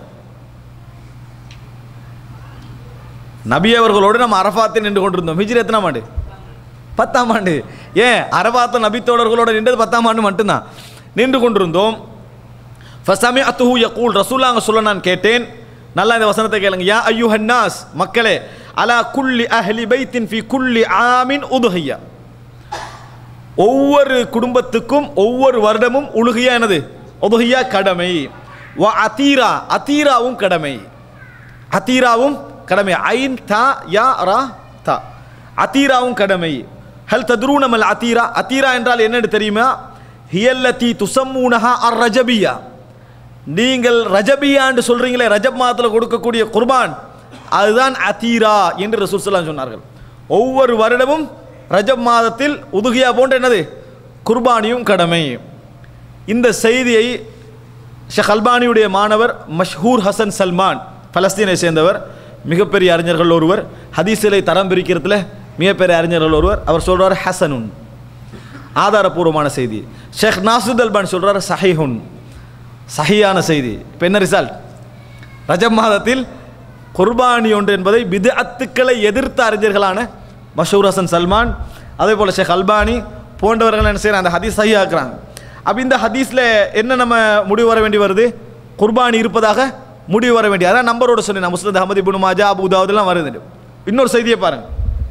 நபி அவர்களோடு நம்ம அரஃபாத்தில் நின்று கொண்டிருந்தோம் ஹிஜ்ரி எத்தனாம் ஆண்டு பத்தாம் ஆண்டு ஏன் அரபாத்த நபித்தோழர்களோட நின்றது பத்தாம் ஆண்டு மட்டும்தான் நின்று கொண்டிருந்தோம் ஃபசமி அத்துஹு யகூல் ரசூலாங்க சொல்ல நான் கேட்டேன் நல்லா இந்த வசனத்தை கேளுங்க யா ஐயுஹன்னாஸ் மக்களே அலா குல்லி அஹ்லி பைத்தின் ஃபி குல்லி ஆமின் உதுஹையா ஒவ்வொரு குடும்பத்துக்கும் ஒவ்வொரு வருடமும் உலுகையா என்னது உதுஹையா கடமை வ அதீரா அதீராவும் கடமை அதீராவும் கடமை ஐன் தா யா ரா தா அதீராவும் கடமை ஹல் தத்ரூனமல் அதீரா அதீரா என்றால் என்னன்னு தெரியுமா ஹியல்லதி துசம்மூனஹா அர் ரஜபியா நீங்கள் ரஜபியான்னு சொல்றீங்களே ரஜப் மாதத்தில் கொடுக்கக்கூடிய குர்பான் அதுதான் அதீரா என்று ரசூல் ஸல்லல்லாஹு சொன்னார்கள் ஒவ்வொரு வருடமும் ரஜப் மாதத்தில் உதுகியா போன்ற என்னது குர்பானியும் கடமை இந்த செய்தியை ஷேக் அல்பானியுடைய மாணவர் மஷ்ஹூர் ஹசன் சல்மான் பலஸ்தீனை சேர்ந்தவர் மிகப்பெரிய அறிஞர்கள் ஒருவர் ஹதீஸிலை தரம் பிரிக்கிறதுல மிகப்பெரிய அறிஞர்கள் ஒருவர் அவர் சொல்றார் ஹசனுன் ஆதாரபூர்வமான செய்தி ஷேக் நாசுத் அல்பான் சொல்றார் சஹிஹுன் சஹியான செய்தி இப்போ என்ன ரிசல்ட் ரஜப் மாதத்தில் குர்பானி ஒன்று என்பதை பிதஅத்துக்களை எதிர்த்த அறிஞர்களான மஷூர் ஹசன் சல்மான் அதே போல் ஷேக் அல்பானி போன்றவர்கள் என்ன செய்யறாங்க அந்த ஹதீஸ் சஹியாக்குறாங்க அப்போ இந்த ஹதீஸில் என்ன நம்ம முடிவு வர வேண்டி வருது குர்பானி இருப்பதாக முடிவு வர வேண்டிய அதான் நம்பரோட சொன்னேன் முஸ்லித் அஹமது இபுன் மாஜா அபு தாவதுலாம் வருது இன்னொரு செய்தியை பாருங்க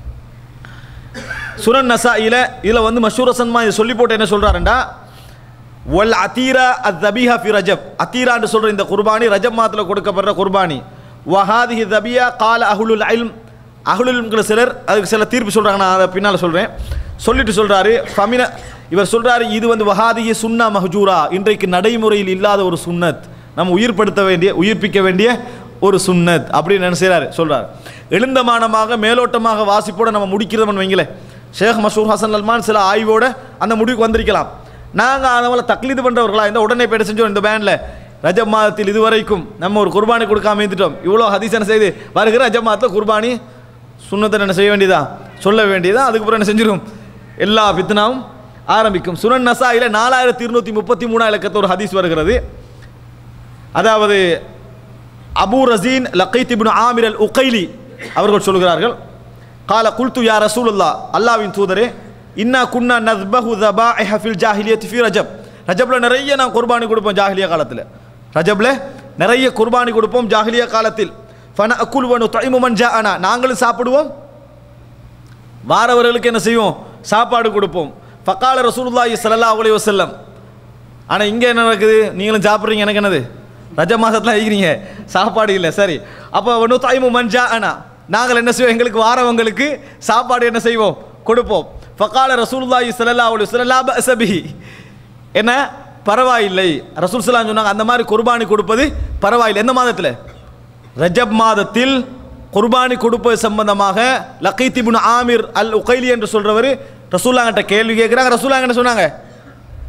சுனன் நசாயில இதில் வந்து மஷூர் ஹசன்மா இதை சொல்லி போட்டு என்ன சொல்றாருண்டா வல் அதீரா அத் தபீஹா ஃபி ரஜப் அத்தீரான்னு சொல்ற இந்த குர்பானி ரஜப் மாதத்தில் கொடுக்கப்படுற குர்பானி வஹாதிஹி தபியா கால அஹுலுல் இல்ம் அஹுலுல் இல்ம்ங்கிற சிலர் அதுக்கு சில தீர்ப்பு சொல்றாங்க நான் அதை பின்னால் சொல்றேன் சொல்லிட்டு சொல்றாரு ஃபமின இவர் சொல்றாரு இது வந்து வஹாதிஹி சுன்னா மஹஜூரா இன்றைக்கு நடைமுறையில் இல்லாத ஒரு சுன்னத் நம்ம உயிர்ப்படுத்த வேண்டிய உயிர்ப்பிக்க வேண்டிய ஒரு சுன்னத் அப்படின்னு என்ன செய்றாரு சொல்றாரு எழுந்தமானமாக மேலோட்டமாக வாசிப்போட நம்ம முடிக்கிறோம்னு வைங்களேன் ஷேக் மசூர் ஹசன் அல்மான் சில ஆய்வோட அந்த முடிவுக்கு வந்திருக்கலாம் நாங்கள் அதனால் தக்லீது பண்ணுறவர்களா இந்த உடனே போய்ட்டு செஞ்சோம் இந்த பேனில் ரஜப் மாதத்தில் இதுவரைக்கும் நம்ம ஒரு குர்பானி கொடுக்காம இருந்துட்டோம் இவ்வளோ ஹதீசன செய்து வருகிற ரஜப் மாதத்தில் குர்பானி சுண்ணத்தை என்ன செய்ய வேண்டியதா சொல்ல வேண்டியதா அதுக்கப்புறம் என்ன செஞ்சிடும் எல்லா பித்னாவும் ஆரம்பிக்கும் சுனன் நசாயில நாலாயிரத்தி இருநூத்தி முப்பத்தி மூணா இலக்கத்து ஒரு ஹதீஸ் வருகிறது அதாவது Abu Razin Laqit Ibn Amir al Uqaili அவர்கள் சொல்கிறார்கள் கால குல்து யா ரசூலுல்லா அல்லாவின் தூதரே இன்னா குன்னா நஸ்பஹு தபாஇஹ ஃபில் ஜாஹிலியத் ஃபி ரஜப் ரஜப்ல நிறைய நான் குர்பானி கொடுப்போம் ஜாஹிலியா காலத்தில் ரஜப்ல நிறைய குர்பானி கொடுப்போம் ஜாஹிலியா காலத்தில் ஃபன அக்குல் வனு தைமு மன் ஜாஅனா நாங்களும் சாப்பிடுவோம் வாரவர்களுக்கு என்ன செய்வோம் சாப்பாடு கொடுப்போம் ஃபக்கால ரசூலுல்லாஹி ஸல்லல்லாஹு அலைஹி வஸல்லம் ஆனால் இங்கே என்ன நடக்குது நீங்களும் சாப்பிட்றீங்க எனக்கு என்னது ரஜ மாதத்தில் இருக்கிறீங்க சாப்பாடு இல்லை சரி அப்போ ஒன்று தாய்மு மஞ்சா அண்ணா நாங்கள் என்ன செய்வோம் எங்களுக்கு வாரவங்களுக்கு சாப்பாடு என்ன செய்வோம் கொடுப்போம் ஃபக்கால ரசூலுல்லாஹி ஸல்லல்லாஹு அலைஹி வஸல்லம் லா பஅஸ பிஹி என்ன பரவாயில்லை ரசூல் ஸல்லல்லாஹு சொன்னாங்க அந்த மாதிரி குர்பானி கொடுப்பது பரவாயில்லை எந்த மாதத்தில் ரஜப் மாதத்தில் குர்பானி கொடுப்பது சம்பந்தமாக லக்கீத் இப்னு ஆமிர் அல் உகைலி என்று சொல்றவர் ரசூல்லாங்கிட்ட கேள்வி கேட்குறாங்க ரசூல்லாங்க என்ன சொன்னாங்க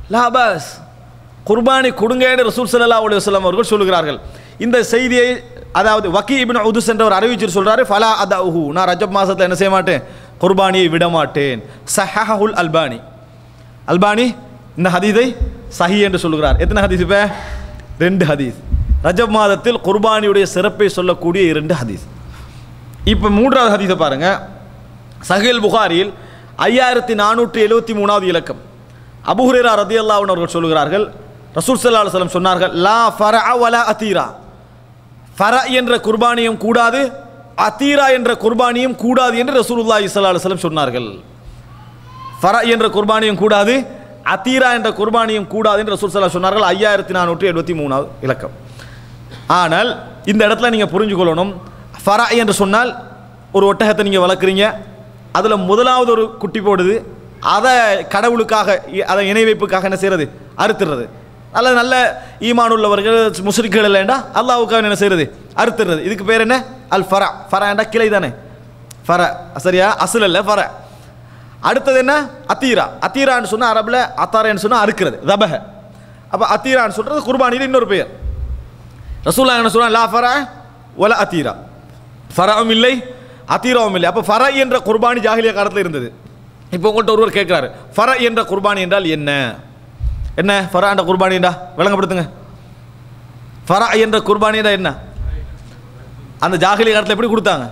லாபாஸ் குர்பானி கொடுங்கன்னு ரசூல் ஸல்லல்லாஹு அலைஹி வஸல்லம் அவர்கள் சொல்லுகிறார்கள் இந்த செய்தியை அதாவது வக்கி இபின் உதுஸ் என்ற ஒரு அறிவிச்சர் சொல்றாரு ஃபலா அதஹு நான் ரஜப் மாசத்துல என்ன செய்ய மாட்டேன் குர்பானியை விட மாட்டேன் சஹஹுல் அல்பானி அல்பானி இந்த ஹதீஸை சஹி என்று சொல்கிறார் எத்தனை ஹதீஸ் இப்போ ரெண்டு ஹதீஸ் ரஜப் மாதத்தில் குர்பானியுடைய சிறப்பை சொல்லக்கூடிய இரண்டு ஹதீஸ் இப்போ மூன்றாவது ஹதீஸை பாருங்க சஹீல் புகாரியில் ஐயாயிரத்தி நானூற்றி எழுபத்தி மூணாவது இலக்கம் அபுஹுரேரா ரதியல்லாஹு அவர்கள் சொல்கிறார்கள் ரசூல் ஸல்லல்லாஹு அலைஹி வஸல்லம் சொன்னார்கள் லா ஃபரஅ வலா அதீரா ஃபர என்ற குர்பானியும் கூடாது அதீரா என்ற குர்பானியும் கூடாது என்று ரசூலுல்லாஹி ஸல்லல்லாஹு அலைஹி வஸல்லம் சொன்னார்கள் ஃபர என்ற குர்பானியும் கூடாது அதீரா என்ற குர்பானியும் கூடாது என்று ரசூல் ஸல்லல்லாஹு சொன்னார்கள் ஐயாயிரத்தி நானூற்றி எழுபத்தி மூணாவது இலக்கம் ஆனால் இந்த இடத்துல நீங்கள் புரிஞ்சுக்கொள்ளணும் ஃபரா என்று சொன்னால் ஒரு ஒட்டகத்தை நீங்கள் வளர்க்குறீங்க அதில் முதலாவது ஒரு குட்டி போடுது அதை கடவுளுக்காக இ- அதை இணை வைப்புக்காக என்ன செய்கிறது அறுத்துறது அல்லது நல்ல ஈமான் உள்ளவர்கள் முஸ்லிம்கள் இல்லைண்டா அல்லாவுக்காக என்ன செய்கிறது அறுத்துறது இதுக்கு பேர் என்ன அல் ஃபரா ஃபராண்டா கிளை தானே ஃபர சரியா அசுல் அல்ல ஃபர அடுத்தது என்ன அத்தீரா அத்தீரான்னு சொன்னால் அரபில் அத்தாரன்னு சொன்னால் அறுக்கிறது தபஹ அப்போ அத்தீரான்னு சொல்கிறது குர்பானியில் இன்னொரு பெயர் ரசூல்லா என்ன சொல்றாங்க லா ஃபரா ஒல அத்தீரா ஃபராவும் இல்லை அத்தீராவும் இல்லை அப்போ ஃபர என்ற குர்பானி ஜாகிலிய காலத்தில் இருந்தது இப்போ உங்கள்கிட்ட ஒருவர் கேட்குறாரு ஃபர என்ற குர்பானி என்றால் என்ன என்ன ஃபரா என்ற குர்பானி என்றா விளங்கப்படுத்துங்க ஃபரா என்ற குர்பானி என்றால் என்ன அந்த ஜாகிலிய காலத்தில் எப்படி கொடுத்தாங்க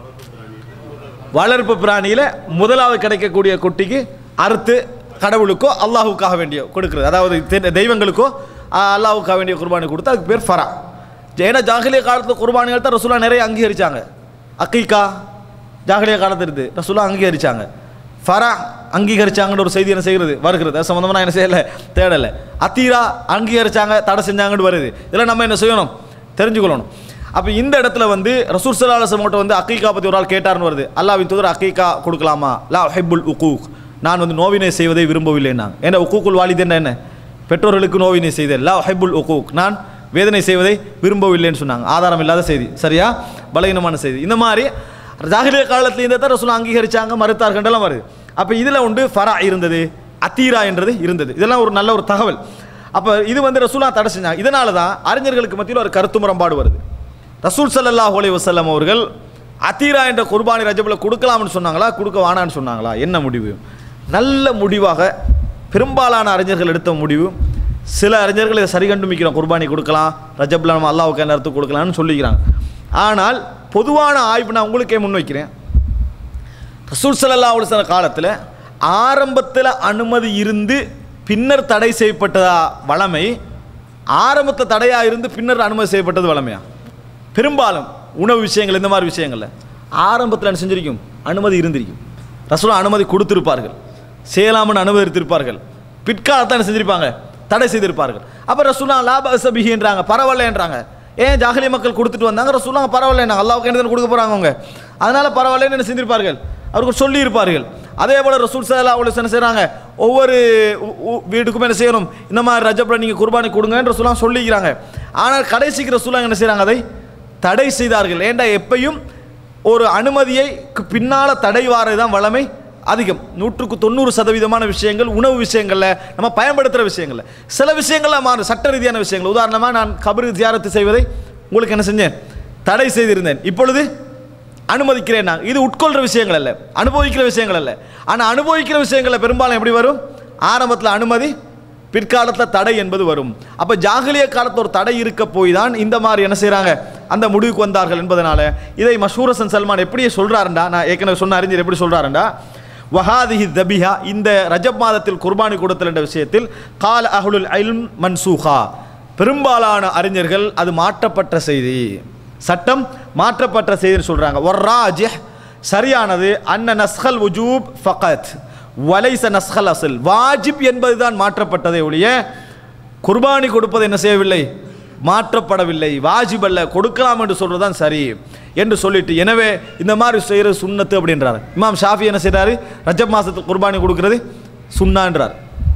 வளர்ப்பு பிராணியில் முதலாவது கிடைக்கக்கூடிய குட்டிக்கு அறுத்து கடவுளுக்கோ அல்லாஹுக்காக வேண்டிய கொடுக்கிறது அதாவது தெ- தெய்வங்களுக்கோ ஆ, அல்லாஹுக்காக வேண்டிய குர்பானி கொடுத்தா அதுக்கு பேர் ஃபரா ஏன்னா ஜாகிலிய காலத்தில் குர்பானிகள் தான் ரசூலா நிறைய அங்கீகரிச்சாங்க அக்கீக்கா ஜாகிலிய காலத்தில் இருந்து ரசூலா அங்கீகரிச்சாங்க ஃபரா அங்கீகரிச்சாங்கன்ற ஒரு செய்தி என்ன செய்கிறது வருகிறது அது சம்மந்தமாக நான் என்ன செய்யலை தேடலை அத்தீரா அங்கீகரிச்சாங்க தடை செஞ்சாங்கன்னு வருது இதெல்லாம் நம்ம என்ன செய்யணும் தெரிஞ்சுக்கொள்ளணும் அப்போ இந்த இடத்துல வந்து ரசூல் சல்லாஹ் வந்து அக்கீக்கா பற்றி ஒரு ஆள் கேட்டார்னு வருது அல்லாவின் தூதர் அக்கீக்கா கொடுக்கலாமா லா ஹெப்புல் உக்கூக் நான் வந்து நோவினை செய்வதை விரும்பவில்லைன்னா ஏன்னா உக்கூக்குல் வாலிதேன்னா என்ன பெற்றோர்களுக்கு நோவினை செய்தேன் லா ஹெப்புல் உக்கூக் நான் வேதனை செய்வதை விரும்பவில்லைன்னு சொன்னாங்க ஆதாரம் இல்லாத செய்தி சரியா பலகீனமான செய்தி இந்த மாதிரி ஜாகிலிய காலத்தில் இந்த தான் ரசூல் அங்கீகரிச்சாங்க மறுத்தார்கள்லாம் வருது அப்போ இதில் உண்டு ஃபரா இருந்தது அத்தீரா என்றது இருந்தது இதெல்லாம் ஒரு நல்ல ஒரு தகவல் அப்போ இது வந்து ரசூலா தடை செஞ்சாங்க இதனால தான் அறிஞர்களுக்கு மத்தியில் ஒரு கருத்து முரண்பாடு வருது ரசூல் ஸல்லல்லாஹு அலைஹி வஸல்லம் அவர்கள் அத்தீரா என்ற குர்பானி ரஜபில் கொடுக்கலாம்னு சொன்னாங்களா கொடுக்க வேணான்னு சொன்னாங்களா என்ன முடிவு நல்ல முடிவாக பெரும்பாலான அறிஞர்கள் எடுத்த முடிவு சில அறிஞர்கள் இதை சரி கண்டுமிக்கிறோம் குர்பானி கொடுக்கலாம் ரஜபில் நம்ம அல்லாவுக்கு நேரத்து கொடுக்கலாம்னு சொல்லிக்கிறாங்க ஆனால் பொதுவான ஆய்வு நான் உங்களுக்கே முன்வைக்கிறேன் ரசூல் ஸல்லல்லாஹு அலைஹி வஸல்லம் காலத்தில் ஆரம்பத்தில் அனுமதி இருந்து பின்னர் தடை செய்யப்பட்டதா வளமை ஆரம்பத்தில் தடையாக இருந்து பின்னர் அனுமதி செய்யப்பட்டது வளமையா பெரும்பாலும் உணவு விஷயங்கள் இந்த மாதிரி விஷயங்கள்ல ஆரம்பத்தில் என்ன செஞ்சிருக்கும் அனுமதி இருந்திருக்கும் ரசூலா அனுமதி கொடுத்திருப்பார்கள் செய்யலாம்னு அனுமதித்திருப்பார்கள் பிற்காலத்தில் என்ன செஞ்சிருப்பாங்க தடை செய்திருப்பார்கள் அப்போ ரசூலா லாப அசபிகின்றாங்க பரவாயில்லன்றாங்க ஏன் ஜாகலி மக்கள் கொடுத்துட்டு வந்தாங்க ரசூலா பரவாயில்ல அல்லாவுக்கு என்ன கொடுக்க போகிறாங்க அவங்க அதனால பரவாயில்லன்னு என்ன செஞ்சிருப்பார்கள் அவர்கள் சொல்லியிருப்பார்கள் அதே போல் ரசூல் சல்லா அவ்வளோ என்ன செய்கிறாங்க ஒவ்வொரு உ- உ- வீட்டுக்கும் என்ன செய்யணும் இந்த மாதிரி ரஜப்ல நீங்கள் குர்பானி கொடுங்கன்னு ரசூலா சொல்லிக்கிறாங்க ஆனால் கடைசிக்கு ரசூலா என்ன செய்கிறாங்க அதை தடை செய்தார்கள் ஏண்டா எப்பையும் ஒரு அனுமதியை பின்னால் தடை வாரது தான் வளமை அதிகம் நூற்றுக்கு தொண்ணூறு சதவீதமான விஷயங்கள் உணவு விஷயங்களில் நம்ம பயன்படுத்துகிற விஷயங்கள்ல சில விஷயங்கள்ல மாறு சட்ட ரீதியான விஷயங்கள் உதாரணமாக நான் கபரு தியாரத்து செய்வதை உங்களுக்கு என்ன செஞ்சேன் தடை செய்திருந்தேன் இப்பொழுது அனுமதிக்கிறேன் நான் இது உட்கொள்கிற விஷயங்கள் அல்ல அனுபவிக்கிற விஷயங்கள் அல்ல ஆனால் அனுபவிக்கிற விஷயங்களில் பெரும்பாலும் எப்படி வரும் ஆரம்பத்தில் அனுமதி பிற்காலத்தில் தடை என்பது வரும் அப்போ ஜாகிலிய காலத்தில் ஒரு தடை இருக்க போய் தான் இந்த மாதிரி என்ன செய்கிறாங்க அந்த முடிவுக்கு வந்தார்கள் என்பதனால இதை மஷூரசன் சல்மான் எப்படி சொல்கிறாருண்டா நான் ஏற்கனவே சொன்ன அறிஞர் எப்படி சொல்கிறாருண்டா வஹாதிஹி தபிஹா இந்த ரஜப் மாதத்தில் குர்பானி கொடுத்தல் என்ற விஷயத்தில் கால அஹுலுல் ஐல்ம் மன்சூஹா பெரும்பாலான அறிஞர்கள் அது மாற்றப்பட்ட செய்தி சட்டம் மாற்றப்பட்ட செய்தின்னு சொல்றாங்க ஒர்ராஜிஹ் சரியானது அன்ன நஸ்ஹல் உஜூப் ஃபகத் வலைச நஸ்ஹல் அசல் வாஜிப் என்பதுதான் மாற்றப்பட்டதை ஒழிய குர்பானி கொடுப்பது என்ன செய்யவில்லை மாற்றப்படவில்லை வாஜிப் அல்ல கொடுக்கலாம் என்று சொல்றது தான் சரி என்று சொல்லிட்டு எனவே இந்த மாதிரி செய்கிற சுன்னத்து அப்படின்றாரு இமாம் ஷாஃபி என்ன செய்றாரு ரஜப் மாசத்துக்கு குர்பானி கொடுக்கிறது சுன்னான்றார்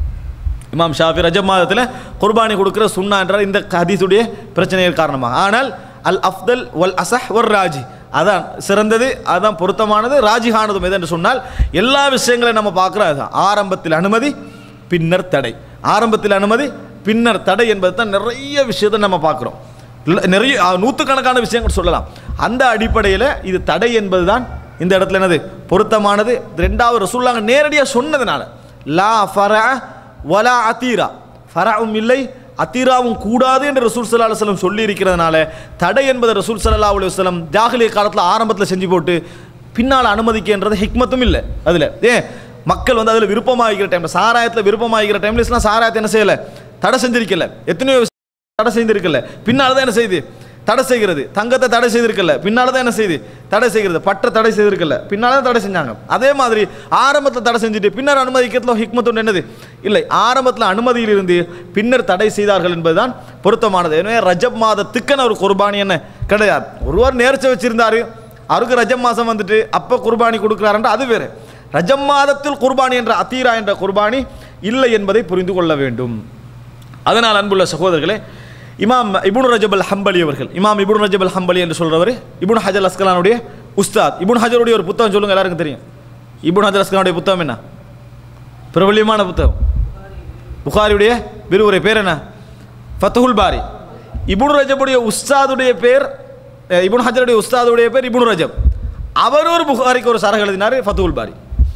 இமாம் ஷாஃபி ரஜப் மாதத்தில் குர்பானி கொடுக்கிற சுன்னான்றார் இந்த ஹதீஸுடைய பிரச்சனைகள் காரணமாக ஆனால் அல் அஃப்தல் வல் அசஹ் ஒர் ராஜி அதான் சிறந்தது அதான் பொருத்தமானது ராஜிஹானதும் எது என்று சொன்னால் எல்லா விஷயங்களையும் நம்ம பார்க்குறோம் அதுதான் ஆரம்பத்தில் அனுமதி பின்னர் தடை ஆரம்பத்தில் அனுமதி பின்னர் தடை என்பது தான் நிறைய விஷயத்தை நம்ம பார்க்குறோம் இல்ல, நிறைய அஹ், நூற்றுக்கணக்கான விஷயங்கள் சொல்லலாம் அந்த அடிப்படையில் இது தடை என்பதுதான் இந்த இடத்துல என்னது பொருத்தமானது ரெண்டாவது ரசூல்லாங்க நேரடியாக சொன்னதுனால லா ஃபர வலா அத்தீரா ஃபராவும் இல்லை அத்தீராவும் கூடாது என்று ரசூல் சல்லா அலுவலம் சொல்லி இருக்கிறதுனால தடை என்பதை ரசூல் சல்லா அலுவலம் ஜாகிலிய காலத்தில் ஆரம்பத்தில் செஞ்சு போட்டு பின்னால் அனுமதிக்கின்றது ஹிக்மத்தும் இல்லை அதில் ஏன் மக்கள் வந்து அதில் விருப்பமாகிற டைமில் சாராயத்தில் விருப்பமாகிற டைம்ல இஸ்லாம் சாராயத்தை என்ன செய்யலை தடை செஞ்சிருக்கல எத்தனையோ தடை செய்திருக்கல பின்னால் தான் என்ன செய்யுது தடை செய்கிறது தங்கத்தை தடை செய்திருக்கல பின்னால் தான் என்ன செய்யுது தடை செய்கிறது பற்ற தடை செய்திருக்கல பின்னால் தான் தடை செஞ்சாங்க அதே மாதிரி ஆரம்பத்தில் தடை செஞ்சுட்டு பின்னர் அனுமதிக்கிறதுல ஹிக்மத்து என்னது இல்லை ஆரம்பத்தில் அனுமதியில் இருந்து பின்னர் தடை செய்தார்கள் என்பதுதான் பொருத்தமானது எனவே ரஜப் மாதத்துக்கான ஒரு குர்பானி என்ன கிடையாது ஒருவர் நேர்ச்சை வச்சிருந்தாரு அவருக்கு ரஜப் மாதம் வந்துட்டு அப்போ குர்பானி கொடுக்குறாருன்ற அது வேறு ரஜம் மாதத்தில் குர்பானி என்ற அத்தீரா என்ற குர்பானி இல்லை என்பதை புரிந்து கொள்ள வேண்டும் அதனால் அன்புள்ள சகோதரர்களே இமாம் இபுன் ரஜப் அல் ஹம்பலி அவர்கள் இமாம் இபுன் ரஜப் அல் ஹம்பலி என்று சொல்றவர் இபுன் ஹஜர் அஸ்கலானுடைய உஸ்தாத் இபுன் ஹஜருடைய ஒரு புத்தகம் சொல்லுங்க எல்லாருக்கும் தெரியும் இபுன் ஹஜர் அஸ்கலானுடைய புத்தகம் என்ன பிரபல்யமான புத்தகம் புகாரியுடைய விரிவுரை பேர் என்ன ஃபத்துல் பாரி இபுன் ரஜபுடைய உஸ்தாதுடைய பேர் அஹ், இபுன் ஹஜருடைய உஸ்தாதுடைய பேர் இபுன் ரஜப் அவர் ஒரு புகாரிக்கு ஒரு சரக எழுதினார் ஃபத்துல் பாரி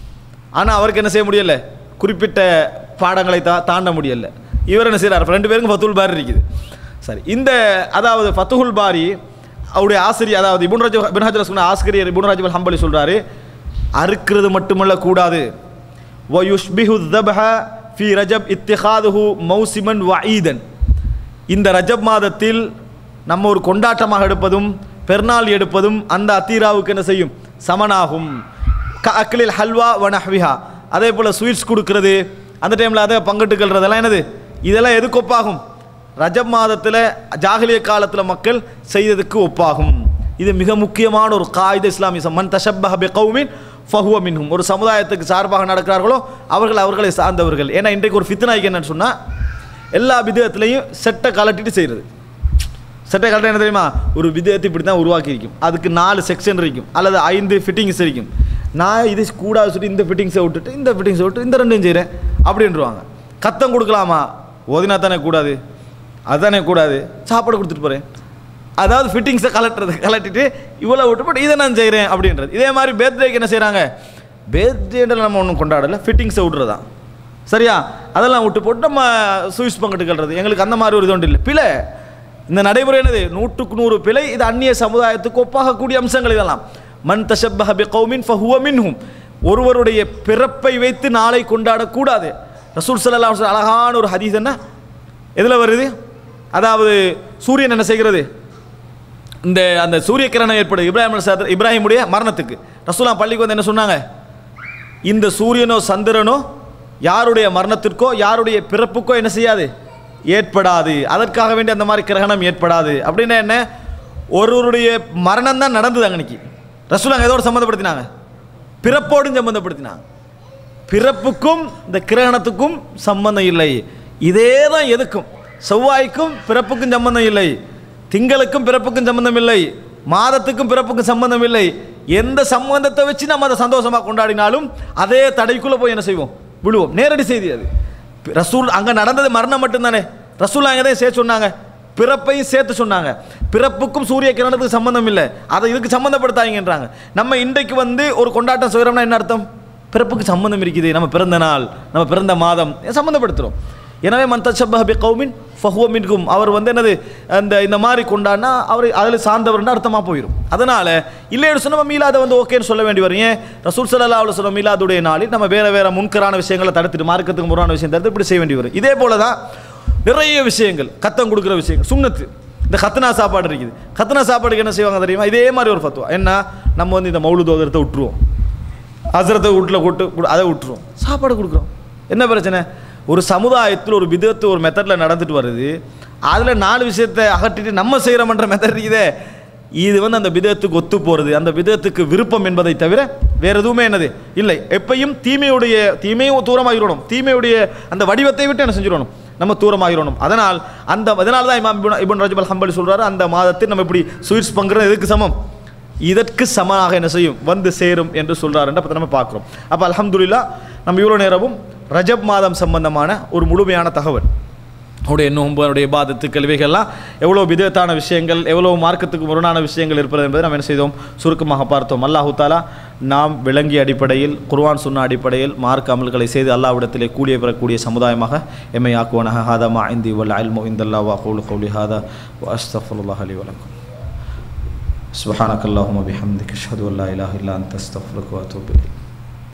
ஆனால் அவருக்கு என்ன செய்ய முடியல குறிப்பிட்ட பாடங்களை தா தாண்ட முடியல இவர் என்ன செய்கிறார் ரெண்டு பேருக்கும் ஃபத்துல் பாரி இருக்குது சரி இந்த அதாவது ஃபத்துல் பாரி அவருடைய ஆசிரியர் அதாவது இபுன் ரஜப் இபுன் ஹஜர் சொன்ன ஆசிரியர் இபுன் ரஜப் அல் ஹம்பலி சொல்கிறாரு அறுக்கிறது மட்டுமல்ல கூடாது வயுஷ்பிஹு தபஹ ஃபி ரஜப் இத்திஹாதுஹு மௌசிமன் வஈதன் இந்த ரஜப் மாதத்தில் நம்ம ஒரு கொண்டாட்டமாக எடுப்பதும் பெருநாள் எடுப்பதும் அந்த அத்தீராவுக்கு என்ன செய்யும் சமனாகும் க அக்லில் ஹல்வா வனஹ்விஹா அதே போல் ஸ்வீட்ஸ் கொடுக்கறது அந்த டைமில் அதை பங்கிட்டுக்கள்றதெல்லாம் என்னது இதெல்லாம் எதுக்கு ஒப்பாகும் ரஜப் மாதத்தில் ஜாகிலிய காலத்தில் மக்கள் செய்ததுக்கு ஒப்பாகும் இது மிக முக்கியமான ஒரு காயித இஸ்லாமிசம் மன் தஷப்பஹ பி கௌமின் ஃபஹுவ மின்ஹும் ஒரு சமுதாயத்துக்கு சார்பாக நடக்கிறார்களோ அவர்கள் அவர்களை சார்ந்தவர்கள் ஏன்னா இன்றைக்கு ஒரு ஃபித்னாய்க்கு என்னன்னு சொன்னால் எல்லா விதத்துலையும் செட்டை கலட்டிட்டு செய்கிறது செட்டை கலட்ட என்ன தெரியுமா ஒரு விதத்தை இப்படி தான் உருவாக்கியிருக்கும் அதுக்கு நாலு செக்ஷன் இருக்கும் அல்லது ஐந்து ஃபிட்டிங்ஸ் இருக்கும் நான் இது கூடாது சொல்லி இந்த ஃபிட்டிங்ஸை விட்டுட்டு இந்த ஃபிட்டிங்ஸை விட்டு இந்த ரெண்டும் செய்கிறேன் அப்படின்றாங்க கத்தம் கொடுக்கலாமா ஓதினா தானே கூடாது அதுதானே கூடாது சாப்பாடு கொடுத்துட்டு போகிறேன் அதாவது ஃபிட்டிங்ஸை கலட்டுறது கலட்டிட்டு இவ்வளோ விட்டு போட்டு இதை நான் செய்கிறேன் அப்படின்றது இதே மாதிரி பேர்த்டேக்கு என்ன செய்கிறாங்க பேர்த்டேண்டில் நம்ம ஒன்றும் கொண்டாடல ஃபிட்டிங்ஸை விட்றதான் சரியா அதெல்லாம் விட்டு போட்டு நம்ம சுவிஸ் பங்கிட்டு கல்றது எங்களுக்கு அந்த மாதிரி ஒரு இது ஒன்று இல்லை பிழை இந்த நடைமுறை என்னது நூற்றுக்கு நூறு பிழை இது அந்நிய சமுதாயத்துக்கு ஒப்பாகக்கூடிய அம்சங்கள் இதெல்லாம் மன் தஷப்பஹ பி கௌமின் ஃபஹுவ மின்ஹும் ஒருவருடைய பிறப்பை வைத்து நாளை கொண்டாடக்கூடாது ரசூல் ஸல்லல்லாஹு அலைஹி வஸல்லம் அழகான ஒரு ஹதீஸ் என்ன எதில் வருது அதாவது சூரியன் என்ன செய்கிறது இந்த அந்த சூரிய கிரணம் ஏற்படுது இப்ராஹிம் அலைஹிஸ்ஸலாத்து- இப்ராஹிமுடைய மரணத்துக்கு ரசூலா பள்ளிக்கு வந்து என்ன சொன்னாங்க இந்த சூரியனோ சந்திரனோ யாருடைய மரணத்திற்கோ யாருடைய பிறப்புக்கோ என்ன செய்யாது ஏற்படாது அதற்காக வேண்டி அந்த மாதிரி கிரகணம் ஏற்படாது அப்படின்னா என்ன ஒருவருடைய மரணம் தான் நடந்தது அன்னைக்கு ரசூலாங்க எதோடு சம்மந்தப்படுத்தினாங்க பிறப்போடும் சம்மந்தப்படுத்தினாங்க பிறப்புக்கும் இந்த கிரகணத்துக்கும் சம்பந்தம் இல்லை இதே தான் எதுக்கும் செவ்வாய்க்கும் பிறப்புக்கும் சம்பந்தம் இல்லை திங்களுக்கும் பிறப்புக்கும் சம்பந்தம் இல்லை மாதத்துக்கும் பிறப்புக்கும் சம்பந்தம் இல்லை எந்த சம்பந்தத்தை வச்சு நம்ம அதை சந்தோஷமாக கொண்டாடினாலும் அதே தடைக்குள்ளே போய் என்ன செய்வோம் விழுவோம் நேரடி செய்தி அது ரசூல் அங்கே நடந்தது மரணம் மட்டும்தானே ரசூல் அங்கே தான் சேர்த்து சொன்னாங்க பிறப்பையும் சேர்த்து சொன்னாங்க பிறப்புக்கும் சூரிய கிரணத்துக்கு சம்பந்தம் இல்லை அதை இதுக்கு சம்மந்தப்படுத்தாங்கன்றாங்க நம்ம இன்றைக்கு வந்து ஒரு கொண்டாட்டம் செய்கிறோம்னா என்ன அர்த்தம் பிறப்புக்கு சம்பந்தம் இருக்குது நம்ம பிறந்த நாள் நம்ம பிறந்த மாதம் சம்மந்தப்படுத்துகிறோம் எனவே மன் தஷப்பஹ பி கௌமின் ஃபஹுவ மின்கும் அவர் வந்து என்னது அந்த இந்த மாதிரி கொண்டாடினா அவர் அதில் சார்ந்தவர்னு அர்த்தமாக போயிடும் அதனால் இல்லைன்னு சொன்னால் நம்ம மீலாதை வந்து ஓகேன்னு சொல்ல வேண்டி வரும் ஏன் ரசூல் சல்லா அலுவலம் சொல்ல மீலாதுடைய நாளில் நம்ம வேறு வேறு முன்கரான விஷயங்களை தடுத்துட்டு மார்க்கத்துக்கு முறான விஷயம் தடுத்து இப்படி செய்ய வேண்டி வரும் இதே போல தான் நிறைய விஷயங்கள் கத்தம் கொடுக்குற விஷயங்கள் சுண்ணத்து இந்த கத்னா சாப்பாடு இருக்குது கத்னா சாப்பாடுக்கு என்ன செய்வாங்க தெரியுமா இதே மாதிரி ஒரு ஃபத்துவா என்ன நம்ம வந்து இந்த மௌலு தோதரத்தை விட்டுருவோம் ஹசரத்தை வீட்டில் கொட்டு கொடு- அதை விட்டுருவோம் சாப்பாடு கொடுக்குறோம் என்ன பிரச்சனை ஒரு சமுதாயத்தில் ஒரு விதத்து ஒரு மெத்தடில் நடந்துட்டு வருது அதில் நாலு விஷயத்தை அகற்றிட்டு நம்ம செய்கிறோம்ன்ற மெத்தட் இருக்குதே இது வந்து அந்த விதத்துக்கு ஒத்து போகிறது அந்த விதத்துக்கு விருப்பம் என்பதை தவிர வேறு எதுவுமே என்னது இல்லை எப்பையும் தீமையுடைய தீமையும் தூரமாகிடணும் தீமையுடைய அந்த வடிவத்தை விட்டு என்ன செஞ்சிடணும் நம்ம தூரமாகிடணும் அதனால் அந்த அதனால தான் இமாம் இப்னு- இப்னு ரஜப் அல் ஹம்பலி சொல்றாரு அந்த மாதத்தில் நம்ம இப்படி ஸ்வீட்ஸ் பங்குறது எதுக்கு சமம் இதற்கு சமனாக என்ன செய்யும் வந்து சேரும் என்று சொல்றாருன்ற பற்றி நம்ம பார்க்குறோம் அப்போ அல்ஹம்துலில்லாஹ் நம்ம இவ்வளோ நேரமும் ரஜப் மாதம் சம்பந்தமான ஒரு முழுமையான தகவல் அவருடைய நோன்பு அவருடைய பாதத்துக்கள் இவைகள்லாம் எவ்வளோ விதத்தான விஷயங்கள் எவ்வளோ மார்க்கத்துக்கு முரணான விஷயங்கள் இருப்பது என்பதை நாம் என்ன செய்தோம் சுருக்கமாக பார்த்தோம் அல்லாஹு தாலா நாம் விளங்கிய அடிப்படையில் குர்ஆன் சொன்ன அடிப்படையில் மார்க்க அமல்களை செய்து அல்லாவிடத்திலே கூடிய பெறக்கூடிய சமுதாயமாக எம்மை ஆக்குவனாக ஹாதா மா இந்தி வல் அல்மு இந்தல்லா வா கௌலு கௌலி ஹாதா அஸ்தஃபுல்லாஹ் அலி வலக்கும் سبحانك اللهم وبحمدك اشهد ان لا اله الا انت استغفرك واتوب اليك